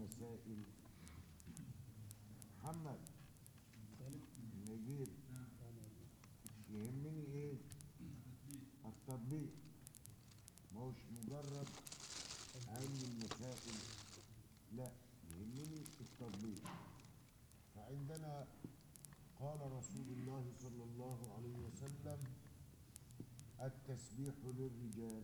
مسائل محمد نجيب يهمني ايه التطبيق ما هوش مجرد علم المسائل لا يهمني التطبيق فعندنا قال رسول الله صلى الله عليه وسلم التسبيح للرجال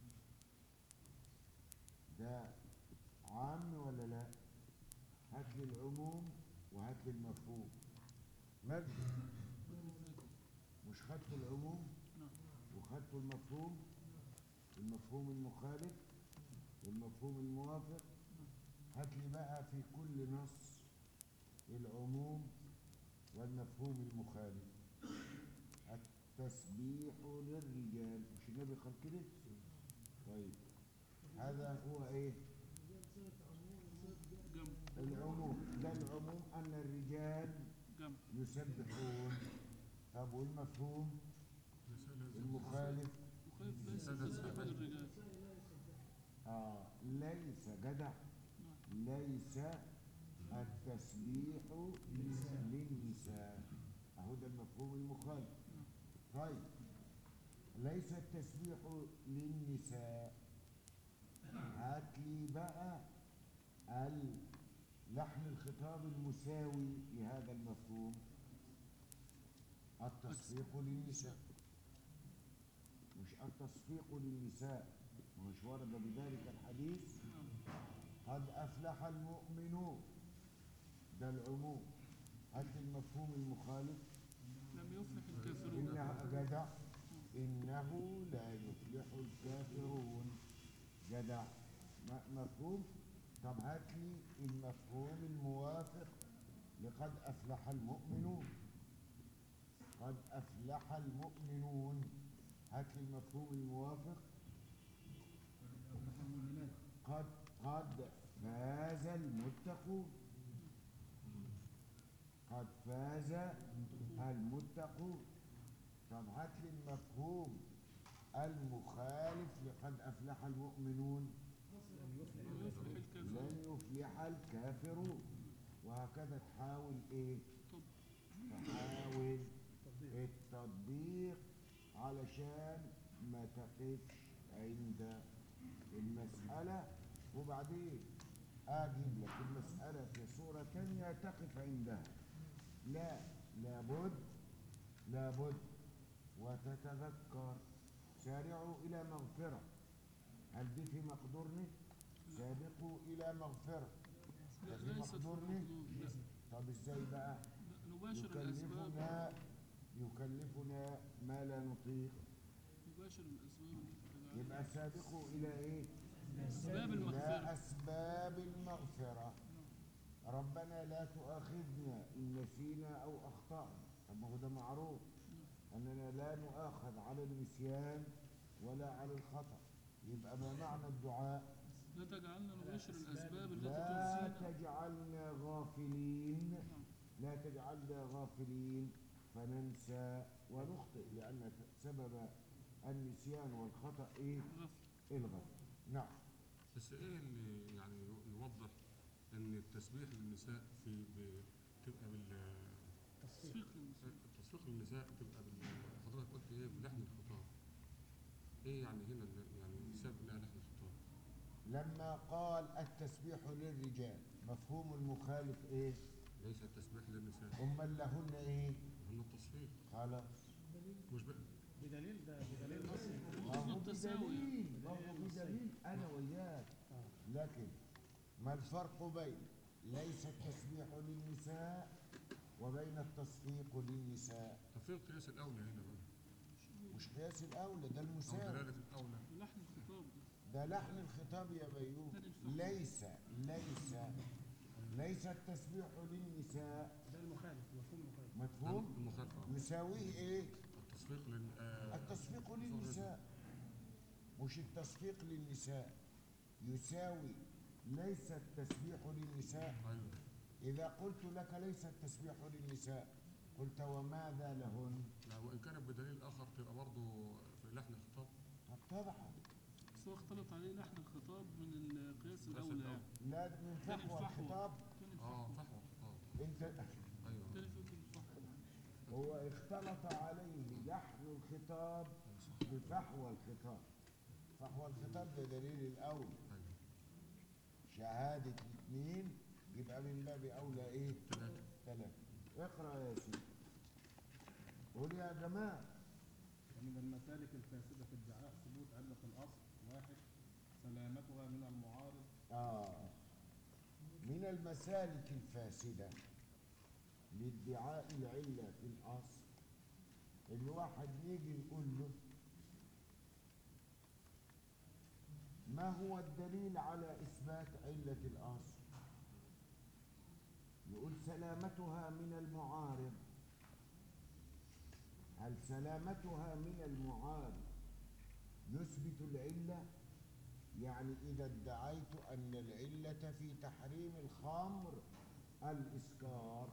ده عام ولا لا هات لي العموم وهات لي المفهوم مجد مش خدت العموم وخدت المفهوم المفهوم المخالف والمفهوم الموافق هات لي بقى في كل نص العموم والمفهوم المخالف التسبيح للرجال مش النبي قال كده طيب هذا هو ايه جنب العموم ده العموم ان الرجال جنب يسبحون طب والمفهوم المخالف وخايف ليس تسبيح للرجال آه ليس جدع ليس التسبيح للنساء اهو ده المفهوم المخالف طيب ليس التسبيح للنساء هات لي بقى ال- لحن الخطاب المساوي لهذا المفهوم التصفيق للنساء مش التصفيق للنساء مش ورد بذلك الحديث قد أفلح المؤمنون ده العموم هات لي المفهوم المخالف لم يفلح الكافرون إنها جدع إنه لا يفلح الكافرون جدع م- مفهوم طب هات لي المفهوم الموافق لقد أفلح المؤمنون قد أفلح المؤمنون هات لي المفهوم الموافق قد قد فاز المتقون قد فاز المتقون طب هات لي المفهوم المخالف لقد أفلح المؤمنون لم يفلح الكافرون لن يفلح الكافرون وهكذا تحاول ايه طب تحاول التطبيق علشان ما تقفش عند المسألة وبعدين أجيب لك المسألة في صورة تانية تقف عندها لا لابد لابد وتتذكر سارعوا إلى مغفرة هل دي في مقدورنا؟ سابقوا إلى مغفرة لا ده في ليست في مقدورنا؟ المقدور لا طب ازاي بقى؟ لا، نباشر الأسباب يكلفنا يكلفنا ما لا نطيق نباشر الأسباب التي تدعى يبقى سابقوا إلى إيه؟ أسباب إلى المغفرة أسباب المغفرة ربنا لا تؤاخذنا إن نسينا أو أخطأنا طب ما هو ده معروف أننا لا نؤاخذ على النسيان ولا على الخطأ يبقى ما معنى الدعاء لا تجعلنا نباشر الأسباب التي لا تنسينا تجعلنا غافلين لا تجعلنا غافلين فننسى ونخطئ لأن سبب النسيان والخطأ إيه؟ غفل الغفل نعم بس ايه اللي يعني يوضح ان التسبيح للنساء في ب- تبقى بال تصفيق للنساء التصفيق للنساء تبقى بال حضرتك قلت ايه بلحن الخطاب ايه يعني هنا ال- يعني سبب لها لحن الخطاب لما قال التسبيح للرجال مفهوم المخالف إيه؟ ليس التسبيح للنساء أمال لهن إيه؟ هن التصفيق خلاص مش بقى بدليل ده بدليل نصي ما هو التساوي. بدليل ما هو بدليل أنا وياك لكن ما الفرق بين ليس التسبيح للنساء وبين التصفيق للنساء طب فين القياس الاولى هنا بقى مش قياس الأولى ده او المساوي دلاله الاولى لحن الخطاب ده ده لحن الخطاب يا بيوم ليس ليس ليس التسبيح للنساء ده المخالف مفهوم المخالف مفهوم المخالفه يساويه ايه التصفيق لل آه، التصفيق للنساء مش التصفيق للنساء يساوي ليس التسبيح للنساء ايوه إذا قلت لك ليس التسبيح للنساء قلت وماذا لهن لا وان كانت بدليل اخر تبقى برضه في لحن الخطاب طب طبعا بس هو اختلط عليه لحن الخطاب من القياس القياس الاولى يعني لا من تاني فحوى الفحوى. الخطاب تاني اه الفحوى فحوى خطاب انت ايوه تاني فكر الفحوى هو اختلط عليه لحن الخطاب بفحوى الخطاب فحوى الخطاب ده دليل الاول ايوه شهادة اثنين يبقى من باب اولى ايه ثلاثة ثلاثة اقرا يا سيدي قول يا جماعة ومن المسالك الفاسدة في ادعاء ثبوت علة الأصل واحد سلامتها من المعارض آه من المسالك الفاسدة لادعاء العلة في الأصل إن واحد يجي يقول له ما هو الدليل على إثبات علة الأصل يقول سلامتها من المعارض هل سلامتها من المعارض يثبت العلة يعني إذا ادعيت أن العلة في تحريم الخمر الإسكار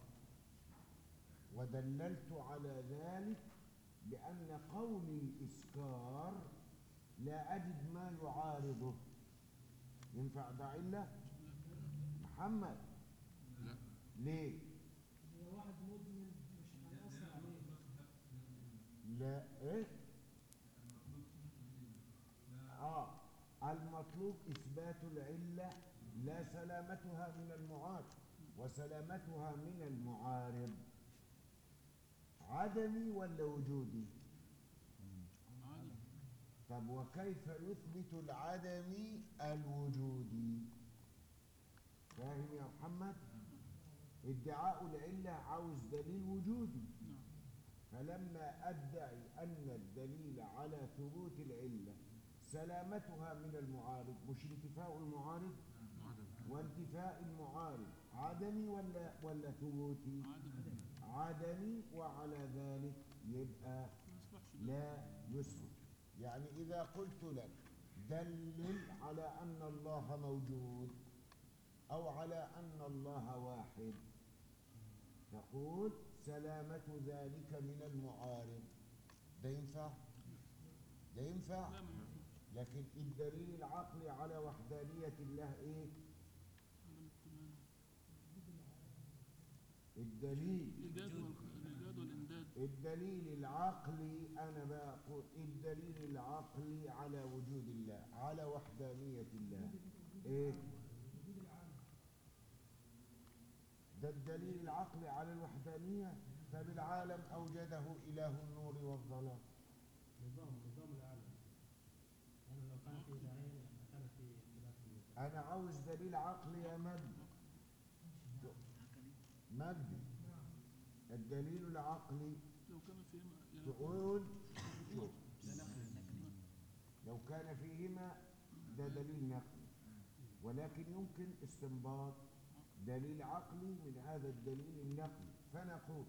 ودللت على ذلك بأن قولي إسكار لا أجد ما يعارضه ينفع ده علة؟ محمد لا ليه؟ لا ايه؟ اه المطلوب اثبات العله لا سلامتها من المعارض وسلامتها من المعارض عدمي ولا وجودي عدم طب وكيف يثبت العدمي الوجودي فاهم يا محمد ادعاء العله عاوز دليل وجودي نعم فلما أدعي أن الدليل على ثبوت العلة سلامتها من المعارض مش انتفاء المعارض عدم وانتفاء المعارض عدمي ولا ولا ثبوتي عدم عدمي وعلى ذلك يبقى ما يصلحش ده لا يثبت يعني إذا قلت لك دلل على أن الله موجود أو على أن الله واحد تقول سلامة ذلك من المعارض ده ينفع؟ ده ينفع؟ لا ما ينفعش لكن الدليل العقلي على وحدانية الله إيه؟ عدم التمام الدليل الإيجاد والخ- الإيجاد والإمداد الدليل العقلي أنا بقول الدليل العقلي على وجود الله على وحدانية الله إيه؟ ده الدليل العقلي على الوحدانية فبالعالم أوجده إله النور والظلام نظام نظام العالم يعني لو كان في داعين كان في اختلاف في النظام أنا عاوز دليل عقلي يا مجدي مجدي الدليل العقلي لو كان فيهما يعني تقول شوف لو كان فيهما ده دليل نقلي ولكن يمكن استنباط دليل عقلي من هذا الدليل النقلي فنقول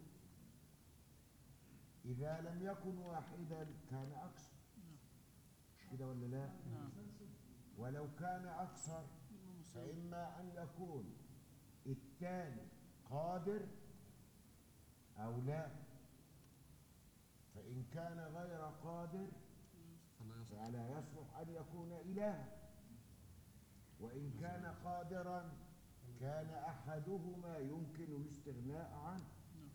إذا لم يكن واحدا كان أكثر مش كده ولا لا نعم ولو كان أكثر يبقى مساوي فإما أن يكون الثاني قادر أو لا فإن كان غير قادر فلا يصح فلا يصلح أن يكون إلها وإن كان قادرا كان أحدهما يمكن الاستغناء عنه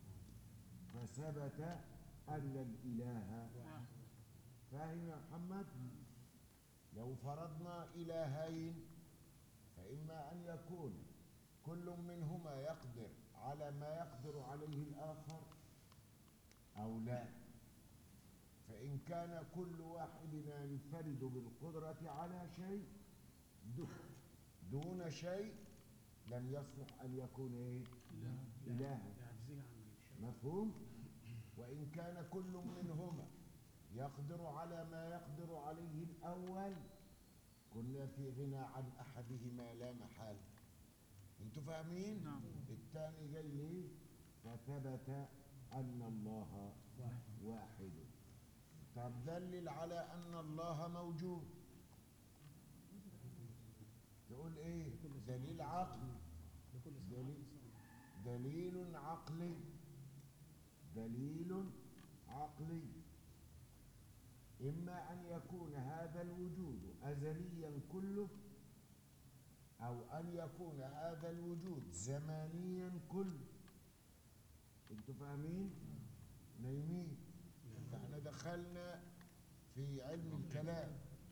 فثبت أن الإله واحد فاهم يا محمد لو فرضنا إلهين فإما أن يكون كل منهما يقدر على ما يقدر عليه الآخر أو لا فإن كان كل واحد ينفرد بالقدرة على شيء دو- دون شيء لم يصلح أن يكون إيه؟ إلها يعجزيه عن الشيء مفهوم وإن كان كل منهما يقدر على ما يقدر عليه الأول كنا في غنى عن أحدهما لا محالة انتوا فاهمين نعم. الثاني جاي ليه فثبت أن الله واحد واحد طب دلل على أن الله موجود تقول إيه دليل عقلي لكل دليل. صفات دليل عقلي دليل عقلي إما أن يكون هذا الوجود أزليا كله أو أن يكون هذا الوجود زمانيا كله انتوا فاهمين؟ نايمين فاحنا دخلنا في علم الكلام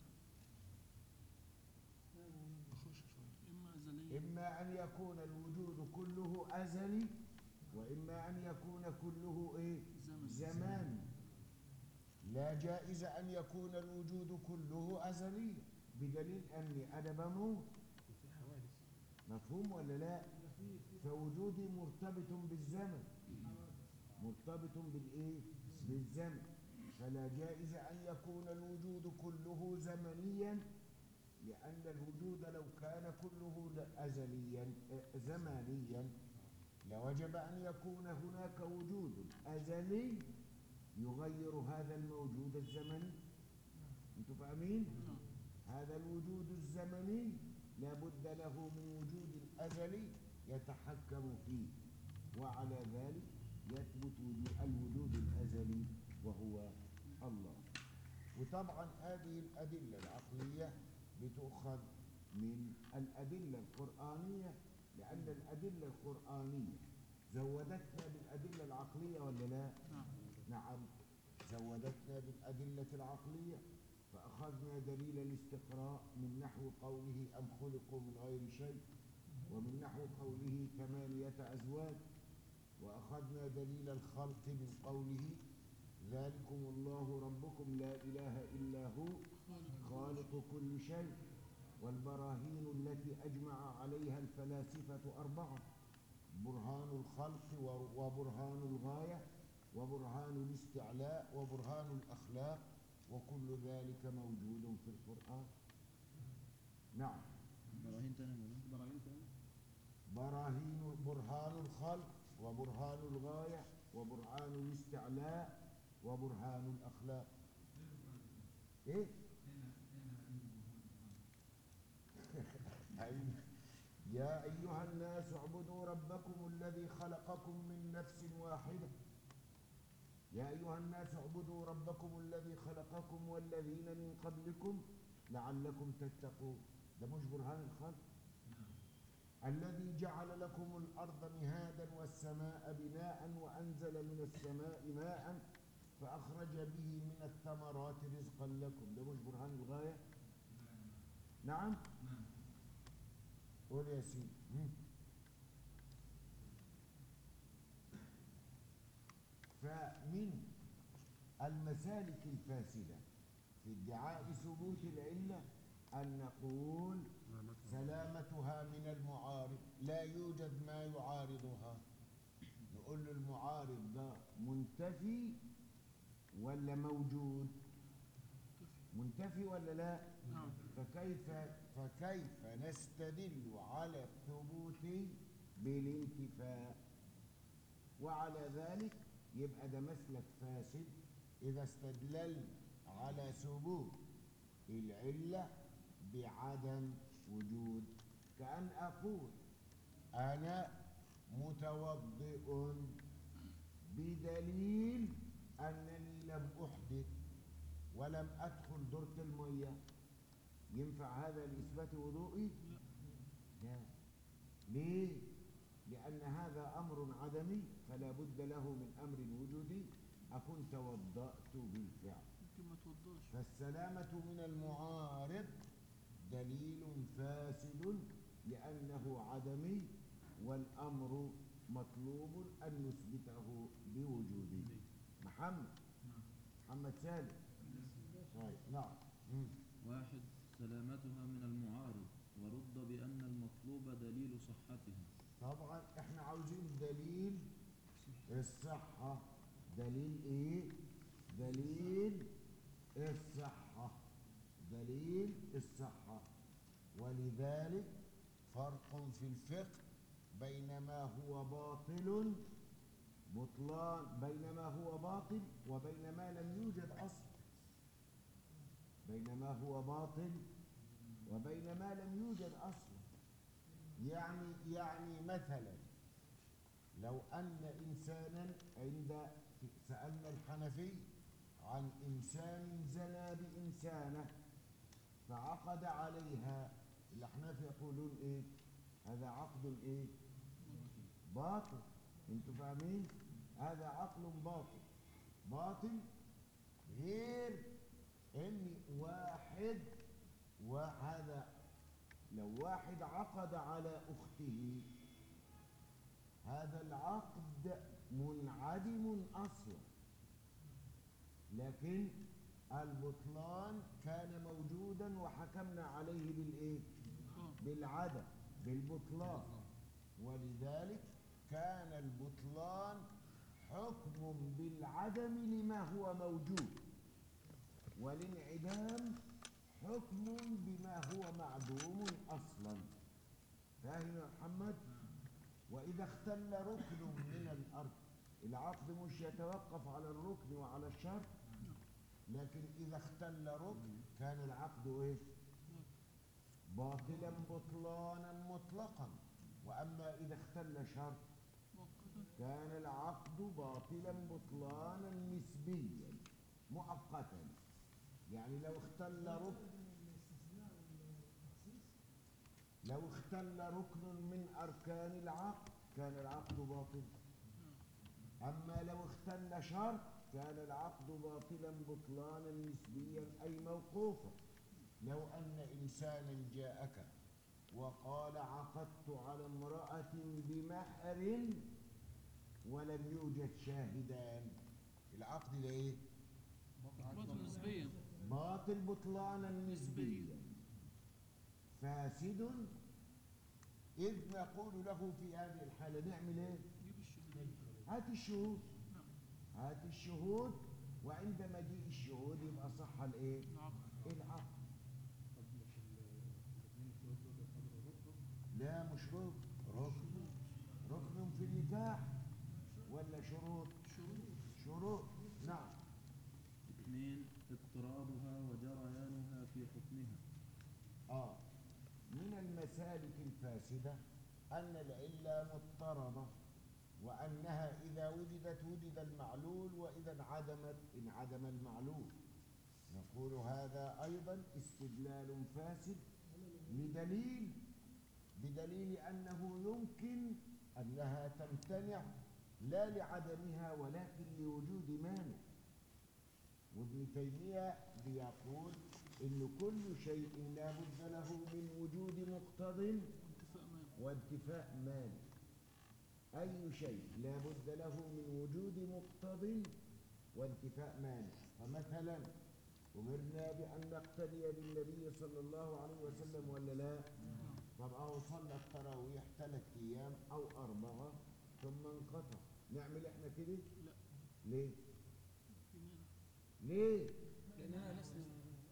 اخش شويه إما أزلية إما أن يكون الوجود كله أزلي وإما أن يكون كله إيه؟ زمن زماني لا جائز أن يكون الوجود كله أزلي بدليل أني أنا بموت وفي حوادث مفهوم ولا لا؟ فوجودي مرتبط بالزمن مرتبط بالإيه؟ بالزمن فلا جائز أن يكون الوجود كله زمنيا لأن الوجود لو كان كله ل- أزليا آه، زمانيا لوجب أن يكون هناك وجود أزلي يغير هذا الموجود الزمني أنتم فاهمين؟ نعم هذا الوجود الزمني لا بد له من وجود أزلي يتحكم فيه وعلى ذلك يثبت وجو- الوجود الأزلي وهو الله وطبعا هذه الأدلة العقلية بتؤخذ من الأدلة القرآنية لأن الأدلة القرآنية زودتنا بالأدلة العقلية ولا لا؟ نعم نعم زودتنا بالأدلة العقلية فأخذنا دليل الاستقراء من نحو قوله أم خلقوا من غير شيء ومن نحو قوله ثمانية أزواج وأخذنا دليل الخلق من قوله ذلكم الله ربكم لا إله إلا هو خالق كل شيء والبراهين التي أجمع عليها الفلاسفة أربعة برهان الخلق و- وبرهان الغاية وبرهان الاستعلاء وبرهان الأخلاق وكل ذلك موجود في القرآن نعم براهين تاني يا مولانا براهين تاني براهين برهان الخلق وبرهان الغاية وبرهان الاستعلاء وبرهان الأخلاق إيه؟ أي- يا أيها الناس اعبدوا ربكم الذي خلقكم من نفس واحدة يا أيها الناس اعبدوا ربكم الذي خلقكم والذين من قبلكم لعلكم تتقون ده مش برهان الخلق الذي جعل لكم الأرض مهادا والسماء بناء وأنزل من السماء ماء فأخرج به من الثمرات رزقا لكم ده مش برهان الغاية نعم قول يا سيدي مم. فمن المسالك الفاسدة في ادعاء ثبوت العلة أن نقول سلامتها من المعارض لا يوجد ما يعارضها نقول له المعارض ده منتفي ولا موجود منتفي ولا لا نعم فكيف فكيف نستدل على الثبوت بالانتفاء وعلى ذلك يبقى ده مسلك فاسد إذا استدللنا على ثبوت العلة بعدم وجود كأن أقول أنا متوضئ بدليل أنني لم أحدث ولم أدخل درة المية ينفع هذا لإثبات وضوئي؟ لا ليه؟ لأن هذا أمر عدمي فلا بد له من أمر وجودي أكون توضأت بالفعل يمكن ما توضاش فالسلامة من المعارض دليل فاسد لأنه عدمي والأمر مطلوب أن نثبته بوجوده محمد محمد سالم طيب نعم مم. واحد سلامتها من المعارض ورد بأن المطلوب دليل صحتها طبعا احنا عاوزين دليل الصحة دليل ايه دليل الصحة دليل الصحة ولذلك فرق في الفقه بين ما هو باطل بطلان بين ما هو باطل وبين ما لم يوجد أصل بين ما هو باطل وبين ما لم يوجد أصل يعني يعني مثلا لو أن إنسانا عند سألنا الحنفي عن إنسان زنى بإنسانة فعقد عليها الأحناف يقولون إيه هذا عقد إيه باطل انتوا فاهمين هذا عقل باطل باطل غير ان واحد وهذا لو واحد عقد على اخته هذا العقد منعدم اصلا لكن البطلان كان موجودا وحكمنا عليه بالايه بالعدم بالبطلان ولذلك كان البطلان حكم بالعدم لما هو موجود والانعدام حكم بما هو معدوم اصلا فاهم يا محمد واذا اختل ركن من الارض العقد مش يتوقف على الركن وعلى الشرط لكن اذا اختل ركن كان العقد ايه باطلا بطلانا مطلقا واما اذا اختل شرط مؤقتا كان العقد باطلا بطلانا نسبيا مؤقتا يعني لو اختل ركن لو اختل ركن من اركان العقد كان العقد باطل اما لو اختل شرط كان العقد باطلا بطلانا نسبيا اي موقوفا لو ان انسانا جاءك وقال عقدت على امراه بمهر ولم يوجد شاهدان العقد ده ايه باطل نسبيا باطل بطلانا نسبيا فاسد إذ نقول له في هذه الحالة نعمل إيه؟ جيب الشهود هات الشهود نعم هات الشهود وعند مجيء الشهود يبقى صح الإيه؟ العقد العقد طب مش ال- الاثنين الشهود دول يعتبروا ركن لا مش ركن ركن ركن في النكاح ولا شروط؟ شروط شروط نعم اثنين اضطرابها وجريانها في حكمها آه من المسالك الفاسدة أن العلة مضطردة وأنها إذا وجدت وجد المعلول وإذا انعدمت انعدم المعلول نقول هذا أيضا استدلال فاسد لدليل بدليل أنه يمكن أنها تمتنع لا لعدمها ولكن لوجود مانع وابن تيمية بيقول إن كل شيء لا بد له من وجود مقتض وانتفاء مانع وانتفاء مانع أي شيء لا بد له من وجود مقتض وانتفاء مانع فمثلا أمرنا بأن نقتدي بالنبي صلى الله عليه وسلم ولا لا؟ طب أهو صلى التراويح ثلاث أيام أو أربعة ثم انقطع نعمل إحنا كده؟ لا ليه؟ في مانع ليه؟ لأننا لسنا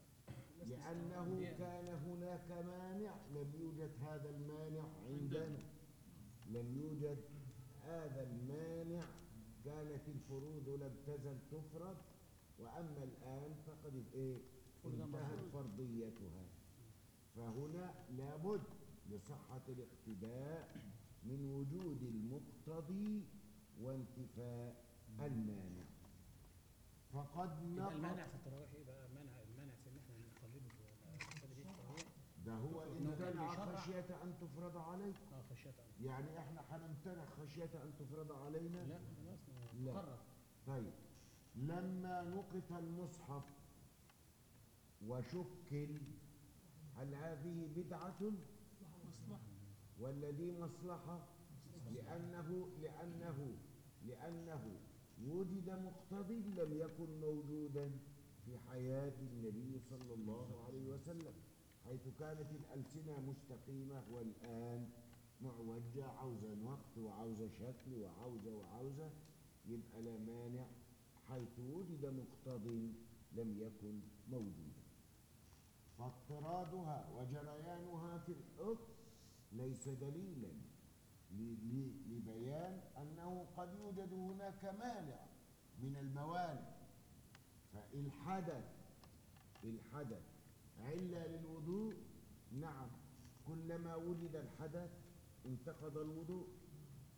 لأنه كان هناك مانع لم يوجد هذا المانع عندنا لم يوجد هذا المانع كانت الفروض لم تزل تفرض وأما الآن فقد إيه انتهت فرضيتها فهنا لابد لصحة الاقتداء من وجود المقتضي وانتفاء المانع فقد يبقى نقض المانع في التراويح يبقى مانع المانع في ان احنا نقلده ولا نقلد بيه التراويح ده هو إن إنه كان منع بيشرع. خشية أن تفرض عليك اه خشية أن- يعني إحنا هنمتنع خشية أن تفرض علينا لا خلاص لا. مقرر طيب لما نقط المصحف وشكل هل هذه بدعة مصلحة ولا دي مصلحة لأنه لأنه لأنه وجد مقتضي لم يكن موجودا في حياة النبي صلى الله عليه وسلم حيث كانت الألسنة مستقيمة والآن معوجة عاوزة وقت وعاوزة شكل وعاوزة وعاوزة يبقى لا مانع حيث وجد مقتضي لم يكن موجودا فاضطرادها وجريانها في الحكم ليس دليلا ل- ل- لبيان أنه قد يوجد هناك مانع من الموانع فالحدث الحدث علة للوضوء نعم كلما وجد الحدث انتقض الوضوء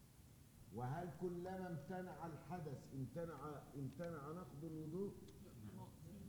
وهل كلما امتنع الحدث امتنع امتنع نقض الوضوء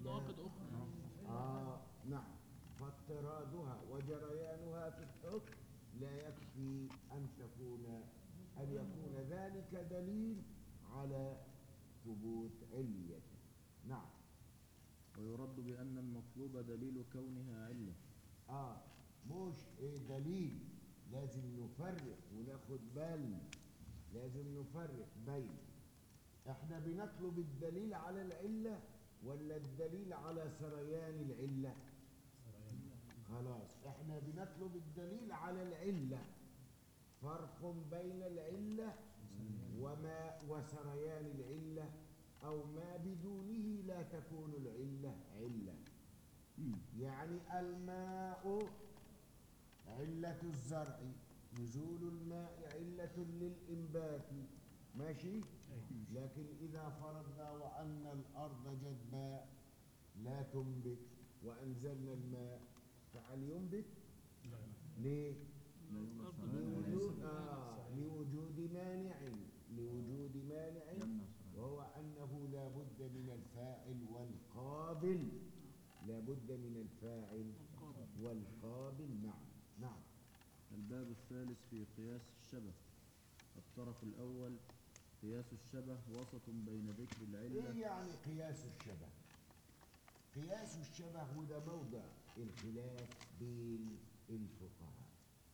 ضوابط أخرى آه نعم فاضطرادها وجريانها في الحكم لا يكفي أن تكون أن يكون ذلك دليل على ثبوت عليته نعم ويرد بأن المطلوب دليل كونها علة آه مش إيه دليل لازم نفرق وناخد بالنا لازم نفرق بين احنا بنطلب الدليل على العلة ولا الدليل على سريان العلة خلاص احنا بنطلب الدليل على العلة فرق بين العلة وما وسريان العلة أو ما بدونه لا تكون العلة علة يعني الماء علة الزرع نزول الماء علة للإنبات ماشي لكن إذا فرضنا وأن الأرض جدباء لا تنبت وأنزلنا الماء فهل ينبت؟ ليه؟ لوجود آه لوجود مانع لوجود مانع وهو أنه لا بد من الفاعل والقابل لا بد من الفاعل والقابل نعم نعم الباب الثالث في قياس الشبه الطرف الأول قياس الشبه وسط بين ذكر ايه العلة يعني قياس الشبه قياس الشبه وده موضع الخلاف بين الفقهاء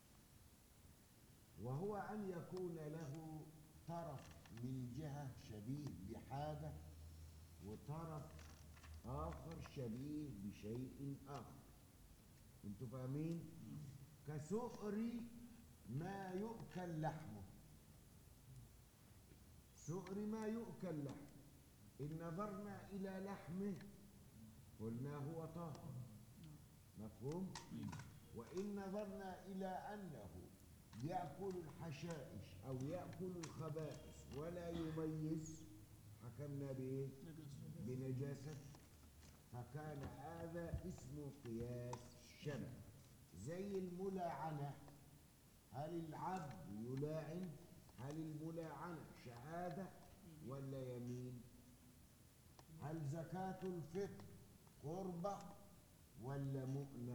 وهو ان يكون له طرف من جهه شبيه بحاجه وطرف اخر شبيه بشيء اخر انتوا فاهمين كسؤر ما يؤكل لحمه سؤر ما يؤكل لحمه إن نظرنا إلى لحمه قلنا هو طاهر مفهوم؟ وإن نظرنا إلى أنه يأكل الحشائش أو يأكل الخبائث ولا يميز حكمنا بإيه؟ نجس بنجاسة فكان هذا اسمه قياس شبه زي الملاعنة هل العبد يلاعن هل الملاعنة شهادة ولا يمين هل زكاة الفطر قربة ولا مؤنة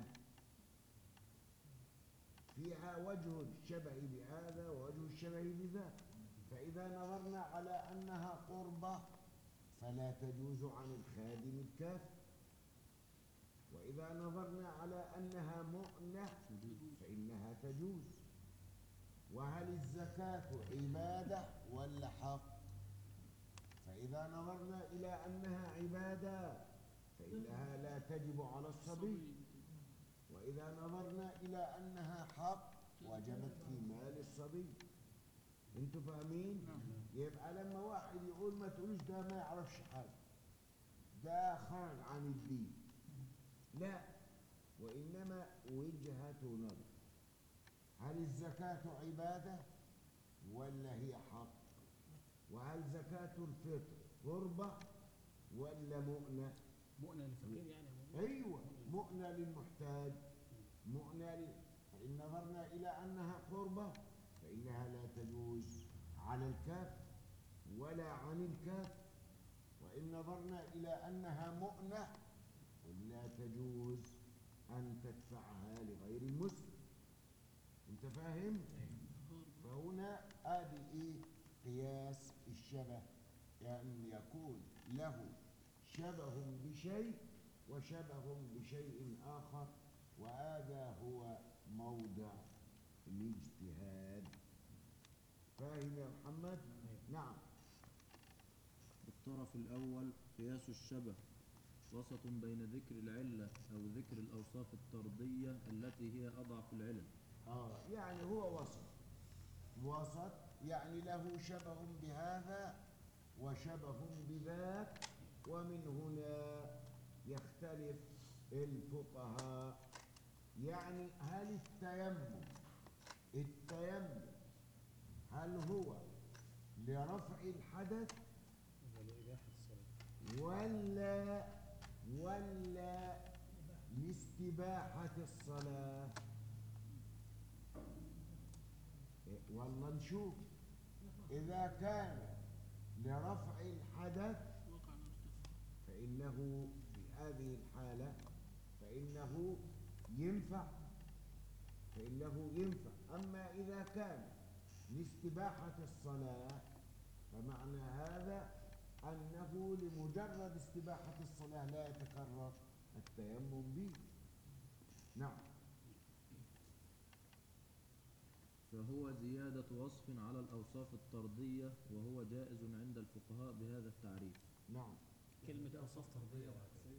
فيها وجه الشبه بهذا ووجه الشبه بذاك فإذا نظرنا على أنها قربة فلا تجوز عن الخادم الكافر وإذا نظرنا على أنها مؤنة فإنها تجوز وهل الزكاة عبادة ولا حق فإذا نظرنا إلى أنها عبادة فإنها لا تجب على الصبي وإذا نظرنا إلى أنها حق وجبت في مال الصبي انتوا فاهمين يبقى لما واحد يقول ما تقولوش ده ما يعرفش حاجة ده خرج عن الدين لا وإنما وجهة نظر هل الزكاة عبادة ولا هي حق وهل زكاة الفطر قربة ولا مؤنة مؤنة للفقير يعني مؤنة. أيوة مؤنة للمحتاج مؤنة ل... فإن نظرنا إلى أنها قربة فإنها لا تجوز على الكافر ولا عن الكافر وإن نظرنا إلى أنها مؤنة قل لا تجوز أن تدفعها لغير المسلم أنت فاهم؟ فهنا آدي إيه قياس الشبه يعني يكون له شبه بشيء وشبه بشيء آخر وهذا هو موضع الاجتهاد فاهم يا محمد؟ نعم الطرف الأول قياس الشبه وسط بين ذكر العلة أو ذكر الأوصاف الطردية التي هي أضعف العلل آه يعني هو وسط وسط يعني له شبه بهذا وشبه بذاك ومن هنا يختلف الفقهاء يعني هل التيمم التيمم هل هو لرفع الحدث ولإباحة الصلاة ولا ولا لاستباحة الصلاة إيه، والله نشوف إذا كان لرفع الحدث وقع على ارتفاع فإنه في هذه الحالة فإنه ينفع فإنه ينفع أما إذا كان لاستباحة الصلاة فمعنى هذا أنه لمجرد استباحة الصلاة لا يتكرر التيمم به نعم فهو زيادة وصف على الأوصاف الطردية وهو جائز عند الفقهاء بهذا التعريف نعم كلمة أوصاف تربية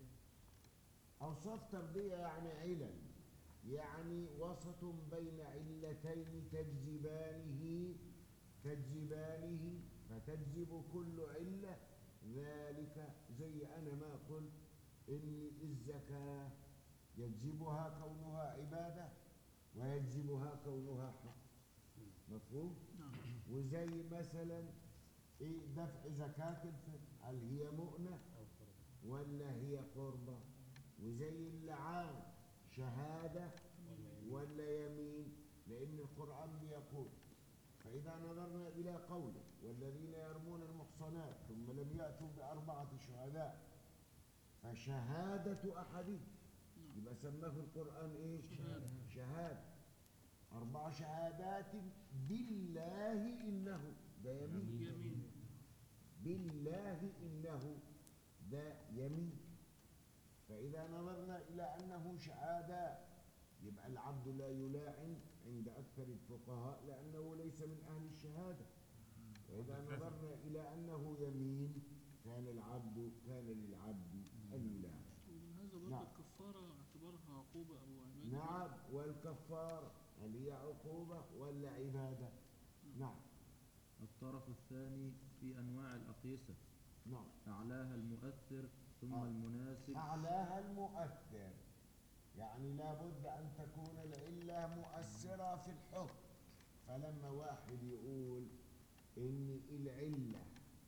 أوصاف تربية يعني علل يعني وسط بين علتين تجذبانه تجذبانه فتجذب كل علة ذلك زي أنا ما قلت إن الزكاة يجذبها كونها عبادة ويجذبها كونها حق مفهوم؟ نعم وزي مثلا إيه دفع زكاة الفطر هل هي مؤنة أو فرض ولا هي قربة وزي اللعان شهادة ولا يمين لأن القرآن بيقول فإذا نظرنا إلى قوله والذين يرمون المحصنات ثم لم يأتوا بأربعة شهداء فشهادة أحدهم يبقى سماه في القرآن إيه؟ شهادة. شهادة أربع شهادات بالله إنه ده يمين يمين بالله إنه ده يمين فإذا نظرنا إلى أنه شهادات يبقى العبد لا يلاعن عند أكثر الفقهاء لأنه ليس من أهل الشهادة وإذا نظرنا إلى أنه يمين كان العبد كان للعبد أن يلاعن ومن هذا برضه نعم. الكفارة اعتبارها عقوبة أو عبادة نعم والكفار هل هي عقوبة ولا عبادة نعم الطرف الثاني في أنواع الأقيسة نعم أعلاها المؤثر ثم آه. المناسب أعلاها المؤثر يعني لابد أن تكون العلة مؤثرة في الحكم فلما واحد يقول إن العلة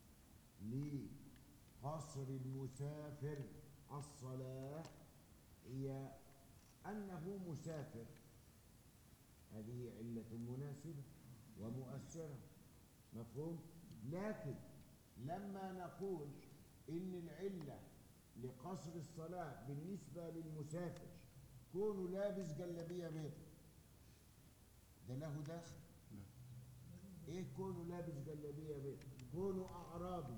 لقصر المسافر الصلاة هي أنه مسافر هذه علة مناسبة ومؤثرة مفهوم؟ لكن لما نقول إن العلة لقصر الصلاة بالنسبة للمسافر كونه لابس جلابية بيضاء ده له داخل لا. ايه كونه لابس جلابية بيضاء كونه أعرابي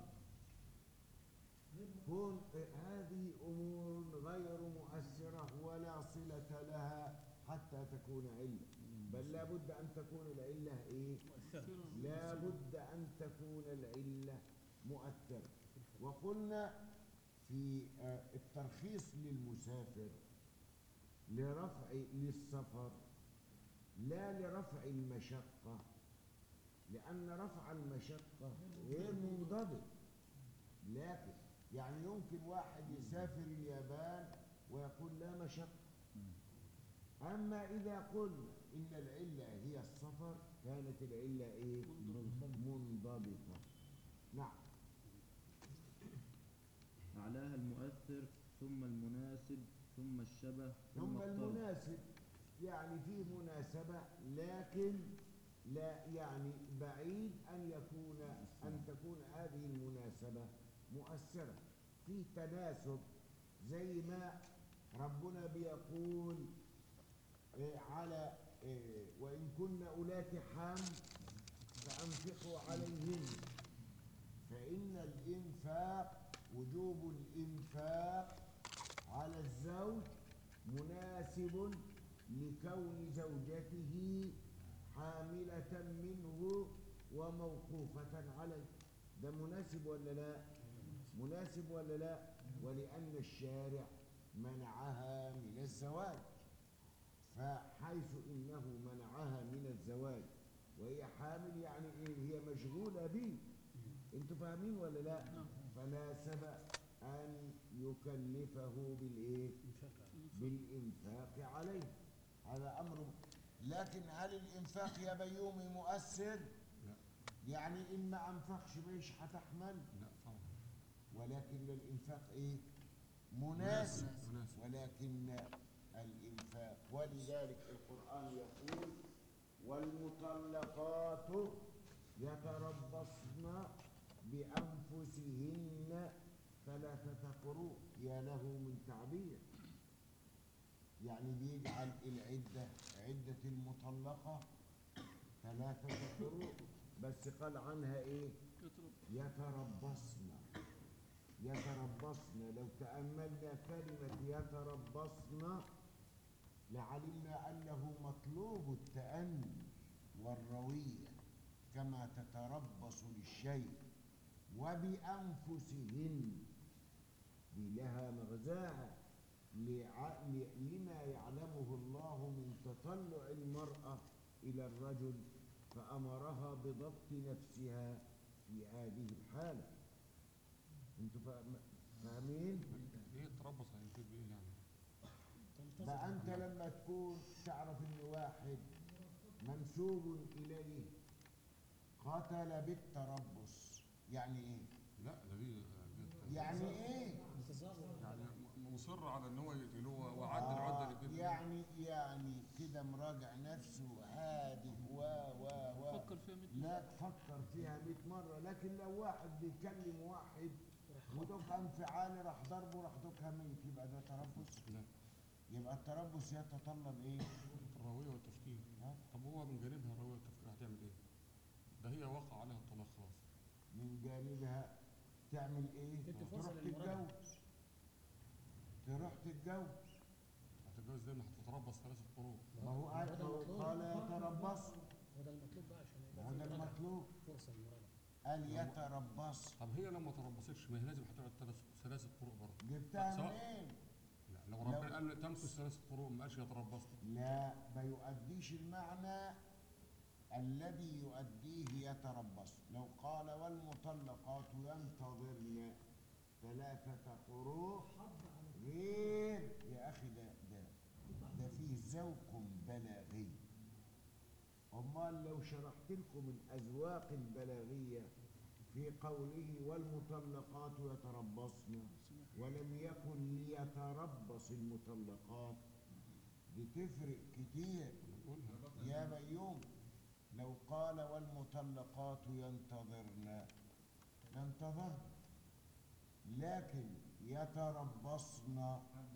كون هذه أمور غير مؤثرة ولا صلة لها حتى تكون علة بل لابد أن تكون العلة إيه؟ مؤثرة. لا بد أن تكون العلة مؤثرة وقلنا في آه، الترخيص للمسافر لرفع للسفر لا لرفع المشقة لأن رفع المشقة غير منضبط لكن يعني يمكن واحد يسافر اليابان ويقول لا مشقة أما إذا قلنا إن العلة هي السفر كانت العلة إيه؟ منضبطة نعم أعلاها المؤثر ثم المناسب ثم الشبه ثم ثم الطرف المناسب يعني فيه مناسبة لكن لا يعني بعيد أن يكون أن تكون هذه المناسبة مؤثرة في تناسب زي ما ربنا بيقول إيه، على إيه، وإن كن أولات حمل فأنفقوا عليهن فإن الإنفاق وجوب الإنفاق على الزوج مناسب لكون زوجته حاملة منه وموقوفة عليه ده مناسب ولا لا مناسب ولا لا ولأن الشارع منعها من الزواج فحيث إنه منعها من الزواج وهي حامل يعني إيه هي مشغولة به انتوا فاهمين ولا لا فناسب أن يكلفه بالإيه بالإنفاق عليه هذا أمر لكن هل الإنفاق يا بيومي مؤثر لا يعني إن ما أنفقش مش هتحمل لا طبعا ولكن الإنفاق إيه مناسب مناسب. ولكن الإنفاق ولذلك القرآن يقول والمطلقات يتربصن بأنفسهن ثلاثة قروء يا له من تعبير يعني بيجعل العدة عدة المطلقة ثلاثة قروء بس قال عنها ايه يترب يتربصن يتربصن لو تأملنا كلمة يتربصن لعلمنا أنه مطلوب التأني والروية كما تتربص للشيء وبأنفسهن دي لها مغزاها لع- ل- لما يعلمه الله من تطلع المرأة إلى الرجل فأمرها بضبط نفسها في هذه الحالة انتوا فاهم- فاهمين؟ ايه التربص هيفيد بايه يعني؟ تنتظر بقى انت لما تكون تعرف ان واحد منسوب اليه قتل بالتربص يعني ايه؟ لا ده دي دي- يعني ايه؟ انتظار يعني م- مصر على ان هو يقتلوه وعد العده اللي كده يعني يعني كده مراجع نفسه هادي و و و فكر فيها 100 لا تفكر فيها 100 مرة لكن لو واحد بيكلم واحد ودك انفعالي راح ضربه راح دكها ميت يبقى ده تربص لا يبقى التربص يتطلب ايه؟ الراويه والتفكير ها؟ طب هو من جانبها الراويه والتفكير هتعمل ايه؟ ده هي وقع عليها الطلاق خلاص من جانبها تعمل ايه؟ تدي فرصة تروح للمراجعة. تتجوز تروح تتجوز هتتجوز زي ما هتتربص ثلاثة قروء ما هو قال هو ده المطلوب. قال يتربص هو ده المطلوب بقى عشان ما يبقى هو في ده مراجعة. المطلوب فرصة للمراجعة قال يتربص طب هي لو ما تربصتش ما هي لازم هتقعد ثلاث ثلاث قروء برضه جبتها سواء- منين؟ لا لو ربنا قال تمكث ثلاث قروء ما قالش يتربصن لا ما يؤديش المعنى الذي يؤديه يتربص لو قال والمطلقات ينتظرن ثلاثة قروء غير يا أخي ده ده ده فيه ذوق بلاغي أمال لو شرحت لكم الأذواق البلاغية في قوله والمطلقات يتربصن ولم يكن ليتربص المطلقات بتفرق كتير نقولها يا بيوم لو قال والمطلقات ينتظرن ينتظر لكن يتربصن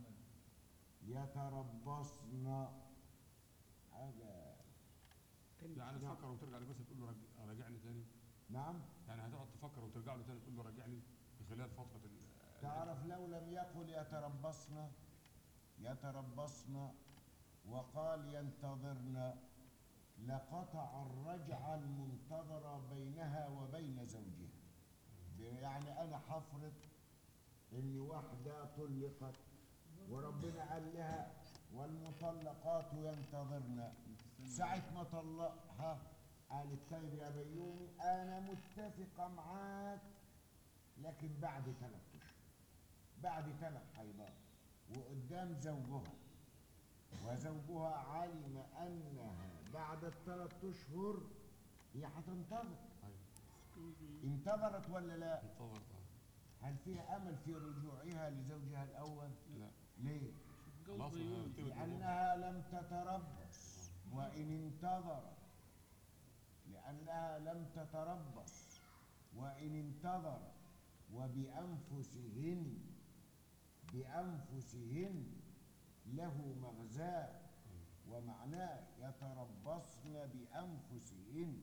يتربصن حاجة يعني تفكر وترجع لجوزها تقول له رج- راجعني تاني نعم يعني هتقعد تفكر وترجع له تاني تقول له راجعني في خلال فترة ال تعرف لو لم يقل يتربصن يتربصن وقال ينتظرن لقطع الرجعة المنتظرة بينها وبين زوجها يعني أنا حفرض إن واحدة طلقت وربنا قال لها والمطلقات ينتظرن ساعة ما طلقها قالت طيب يا بيومي أنا متفقة معاك لكن بعد ثلاث أشهر بعد ثلاث حيضات وقدام زوجها وزوجها علم أنها بعد الثلاث أشهر هي هتنتظر انتظرت ولا لا؟ انتظر اه هل فيها أمل في رجوعها لزوجها الأول؟ لا ليه؟ جوز خلاص بيومي ارتبط بالموضوع. لأنها لم تتربص وإن انتظرت لأنها لم تتربص وإن انتظرت وبأنفسهن بأنفسهن له مغزاه ومعناه يتربصن بأنفسهن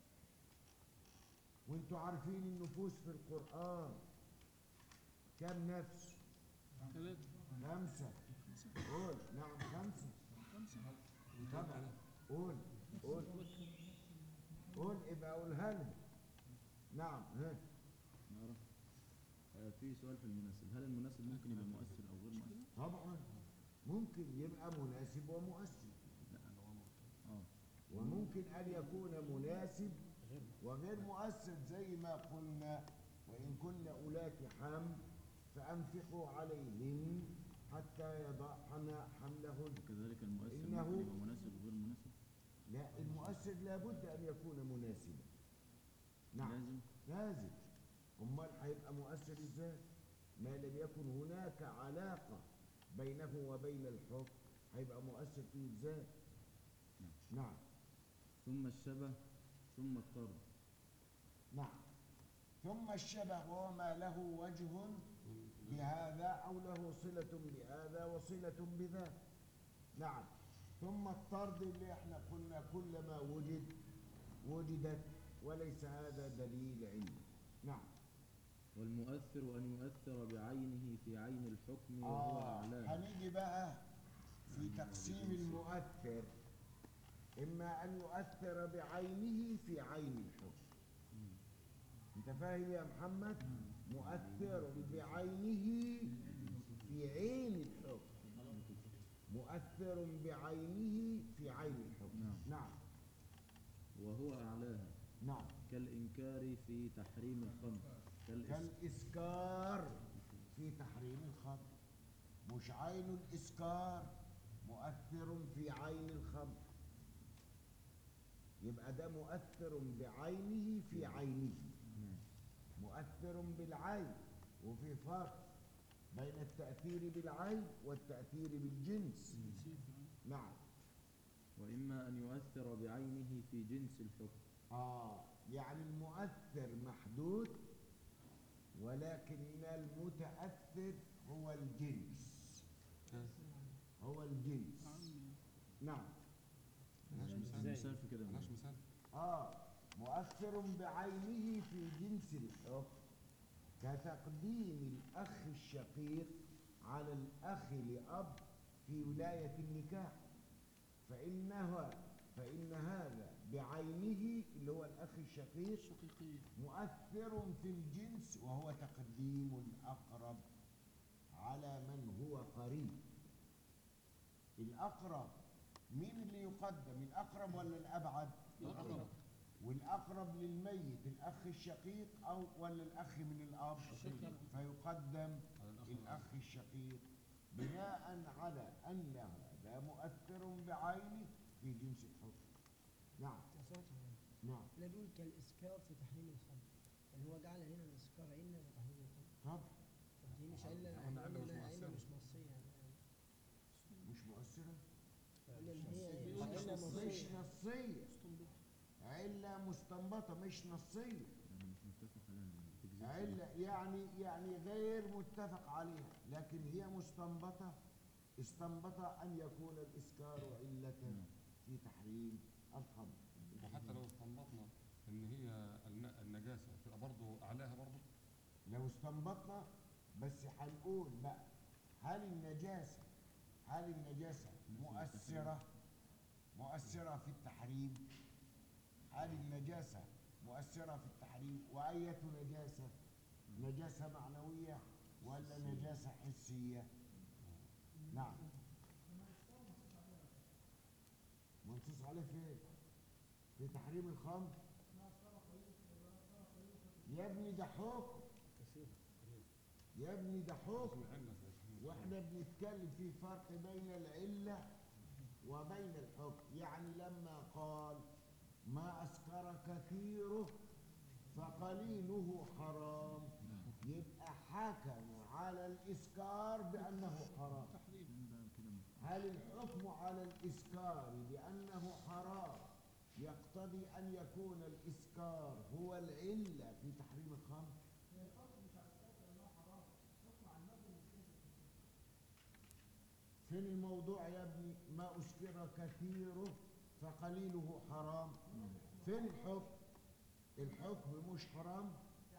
وانتوا عارفين النفوس في القرآن كم نفس؟ ثلاثة خمسة قول نعم خمسة طبعا قول قول قول ابقى قولها لهم نعم ها نعرف آه، في سؤال في المناسب هل المناسب ممكن يبقى مؤثر او غير مؤثر طبعا ممكن يبقى مناسب ومؤثر اه وممكن أن يكون مناسب وغير مؤثر زي ما قلنا وإن كن أولات حمل فأنفقوا عليهن حتى يضعن حملهن وكذلك المؤثر إنه- ممكن يبقى مناسب وغير مناسب لا المؤثر لابد أن يكون مناسبا نعم لازم لازم امال هيبقى مؤثر ازاي ما لم يكن هناك علاقه بينه وبين الحكم هيبقى مؤثر فيه ازاي نعم ثم الشبه ثم الطرد نعم ثم الشبه وهو ما له وجه بهذا أو له صلة بهذا وصلة بذاك نعم ثم الطرد اللي احنا قلنا كلما وجد وجدت وليس هذا دليل علمي نعم والمؤثر أن يؤثر بعينه في عين الحكم وهو آه أعلاه هنيجي بقى في تقسيم المؤثر إما أن يؤثر بعينه في عين الحكم أنت فاهم يا محمد؟ مؤثر بعينه في عين الحكم مؤثر بعينه في عين الحكم نعم. نعم وهو أعلاها نعم كالإنكار في تحريم الخمر كالإس... كالإسكار في تحريم الخمر مش عين الإسكار مؤثر في عين الخمر يبقى ده مؤثر بعينه في عينه مؤثر بالعين وفي فرق بين التأثير بالعين والتأثير بالجنس نعم وإما أن يؤثر بعينه في جنس الحكم آه يعني المؤثر محدود ولكن المتأثر هو الجنس هو الجنس نعم ملهاش مثال مثال في كده ملهاش مثال آه مؤثر بعينه في جنس الحكم كتقديم الأخ الشقيق على الأخ لأب في ولاية النكاح فإنها فإن هذا بعينه اللي هو الأخ الشقيق شقيقية مؤثر في الجنس وهو تقديم الأقرب على من هو قريب الأقرب مين اللي يقدم الأقرب ولا الأبعد الأقرب. والأقرب للميت الأخ الشقيق أو ولا الأخ من الأب الشقيق. فيقدم على الأخ الأخ الشقيق بناء على أن هذا مؤثر بعينه في جنس الحكم نعم نعم لا بيقول كالإسكار في تحريم الخمر يعني هو جعل هنا الإسكار علة وتحريم الخمر طب طب دي مش علة قلنا علة مش علة علة مؤثرة. مش نصية يعني مش مؤثرة قلنا إن هي بيقول مش علة نصية. مش نصية نصية استنبط علة مستنبطة مش نصية يعني مش متفق عليها ما تجزمش علة يعني يعني غير متفق عليها لكن هي مستنبطة استنبط أن يكون الإسكار علة في تحريم الخمر وحتى لو استنبطنا ان هي الن- النجاسه تبقى برضه اعلاها برضه لو استنبطنا بس هنقول بقى هل النجاسة هل النجاسة مؤثرة مؤثرة في التحريم هل النجاسة مؤثرة في التحريم وأية نجاسة نجاسة معنوية ولا نجاسة حسية نعم منصوص عليه فين في تحريم الخمر يا ابني ده حكم يا ابني ده حكم اسم عله زي تحريم واحنا بنتكلم في فرق بين العلة وبين الحكم يعني لما قال ما أسكر كثيره فقليله حرام يبقى حكم على الإسكار بأنه حرام هل الحكم على الإسكار بأنه حرام يقتضي أن يكون الإسكار هو العلة في تحريم الخمر فين الموضوع يا ابني ما أسكر كثيره فقليله حرام فين الحكم الحكم مش حرام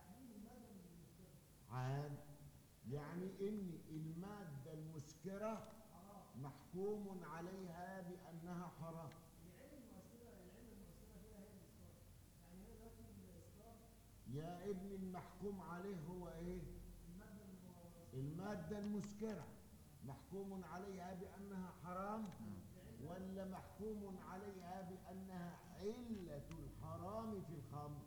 عام يعني ان المادة المسكرة محكوم عليها بأنها حرام يا ابن المحكوم عليه هو ايه المادة المسكرة محكوم عليها بأنها حرام ولا محكوم عليها بأنها علة الحرام في الخمر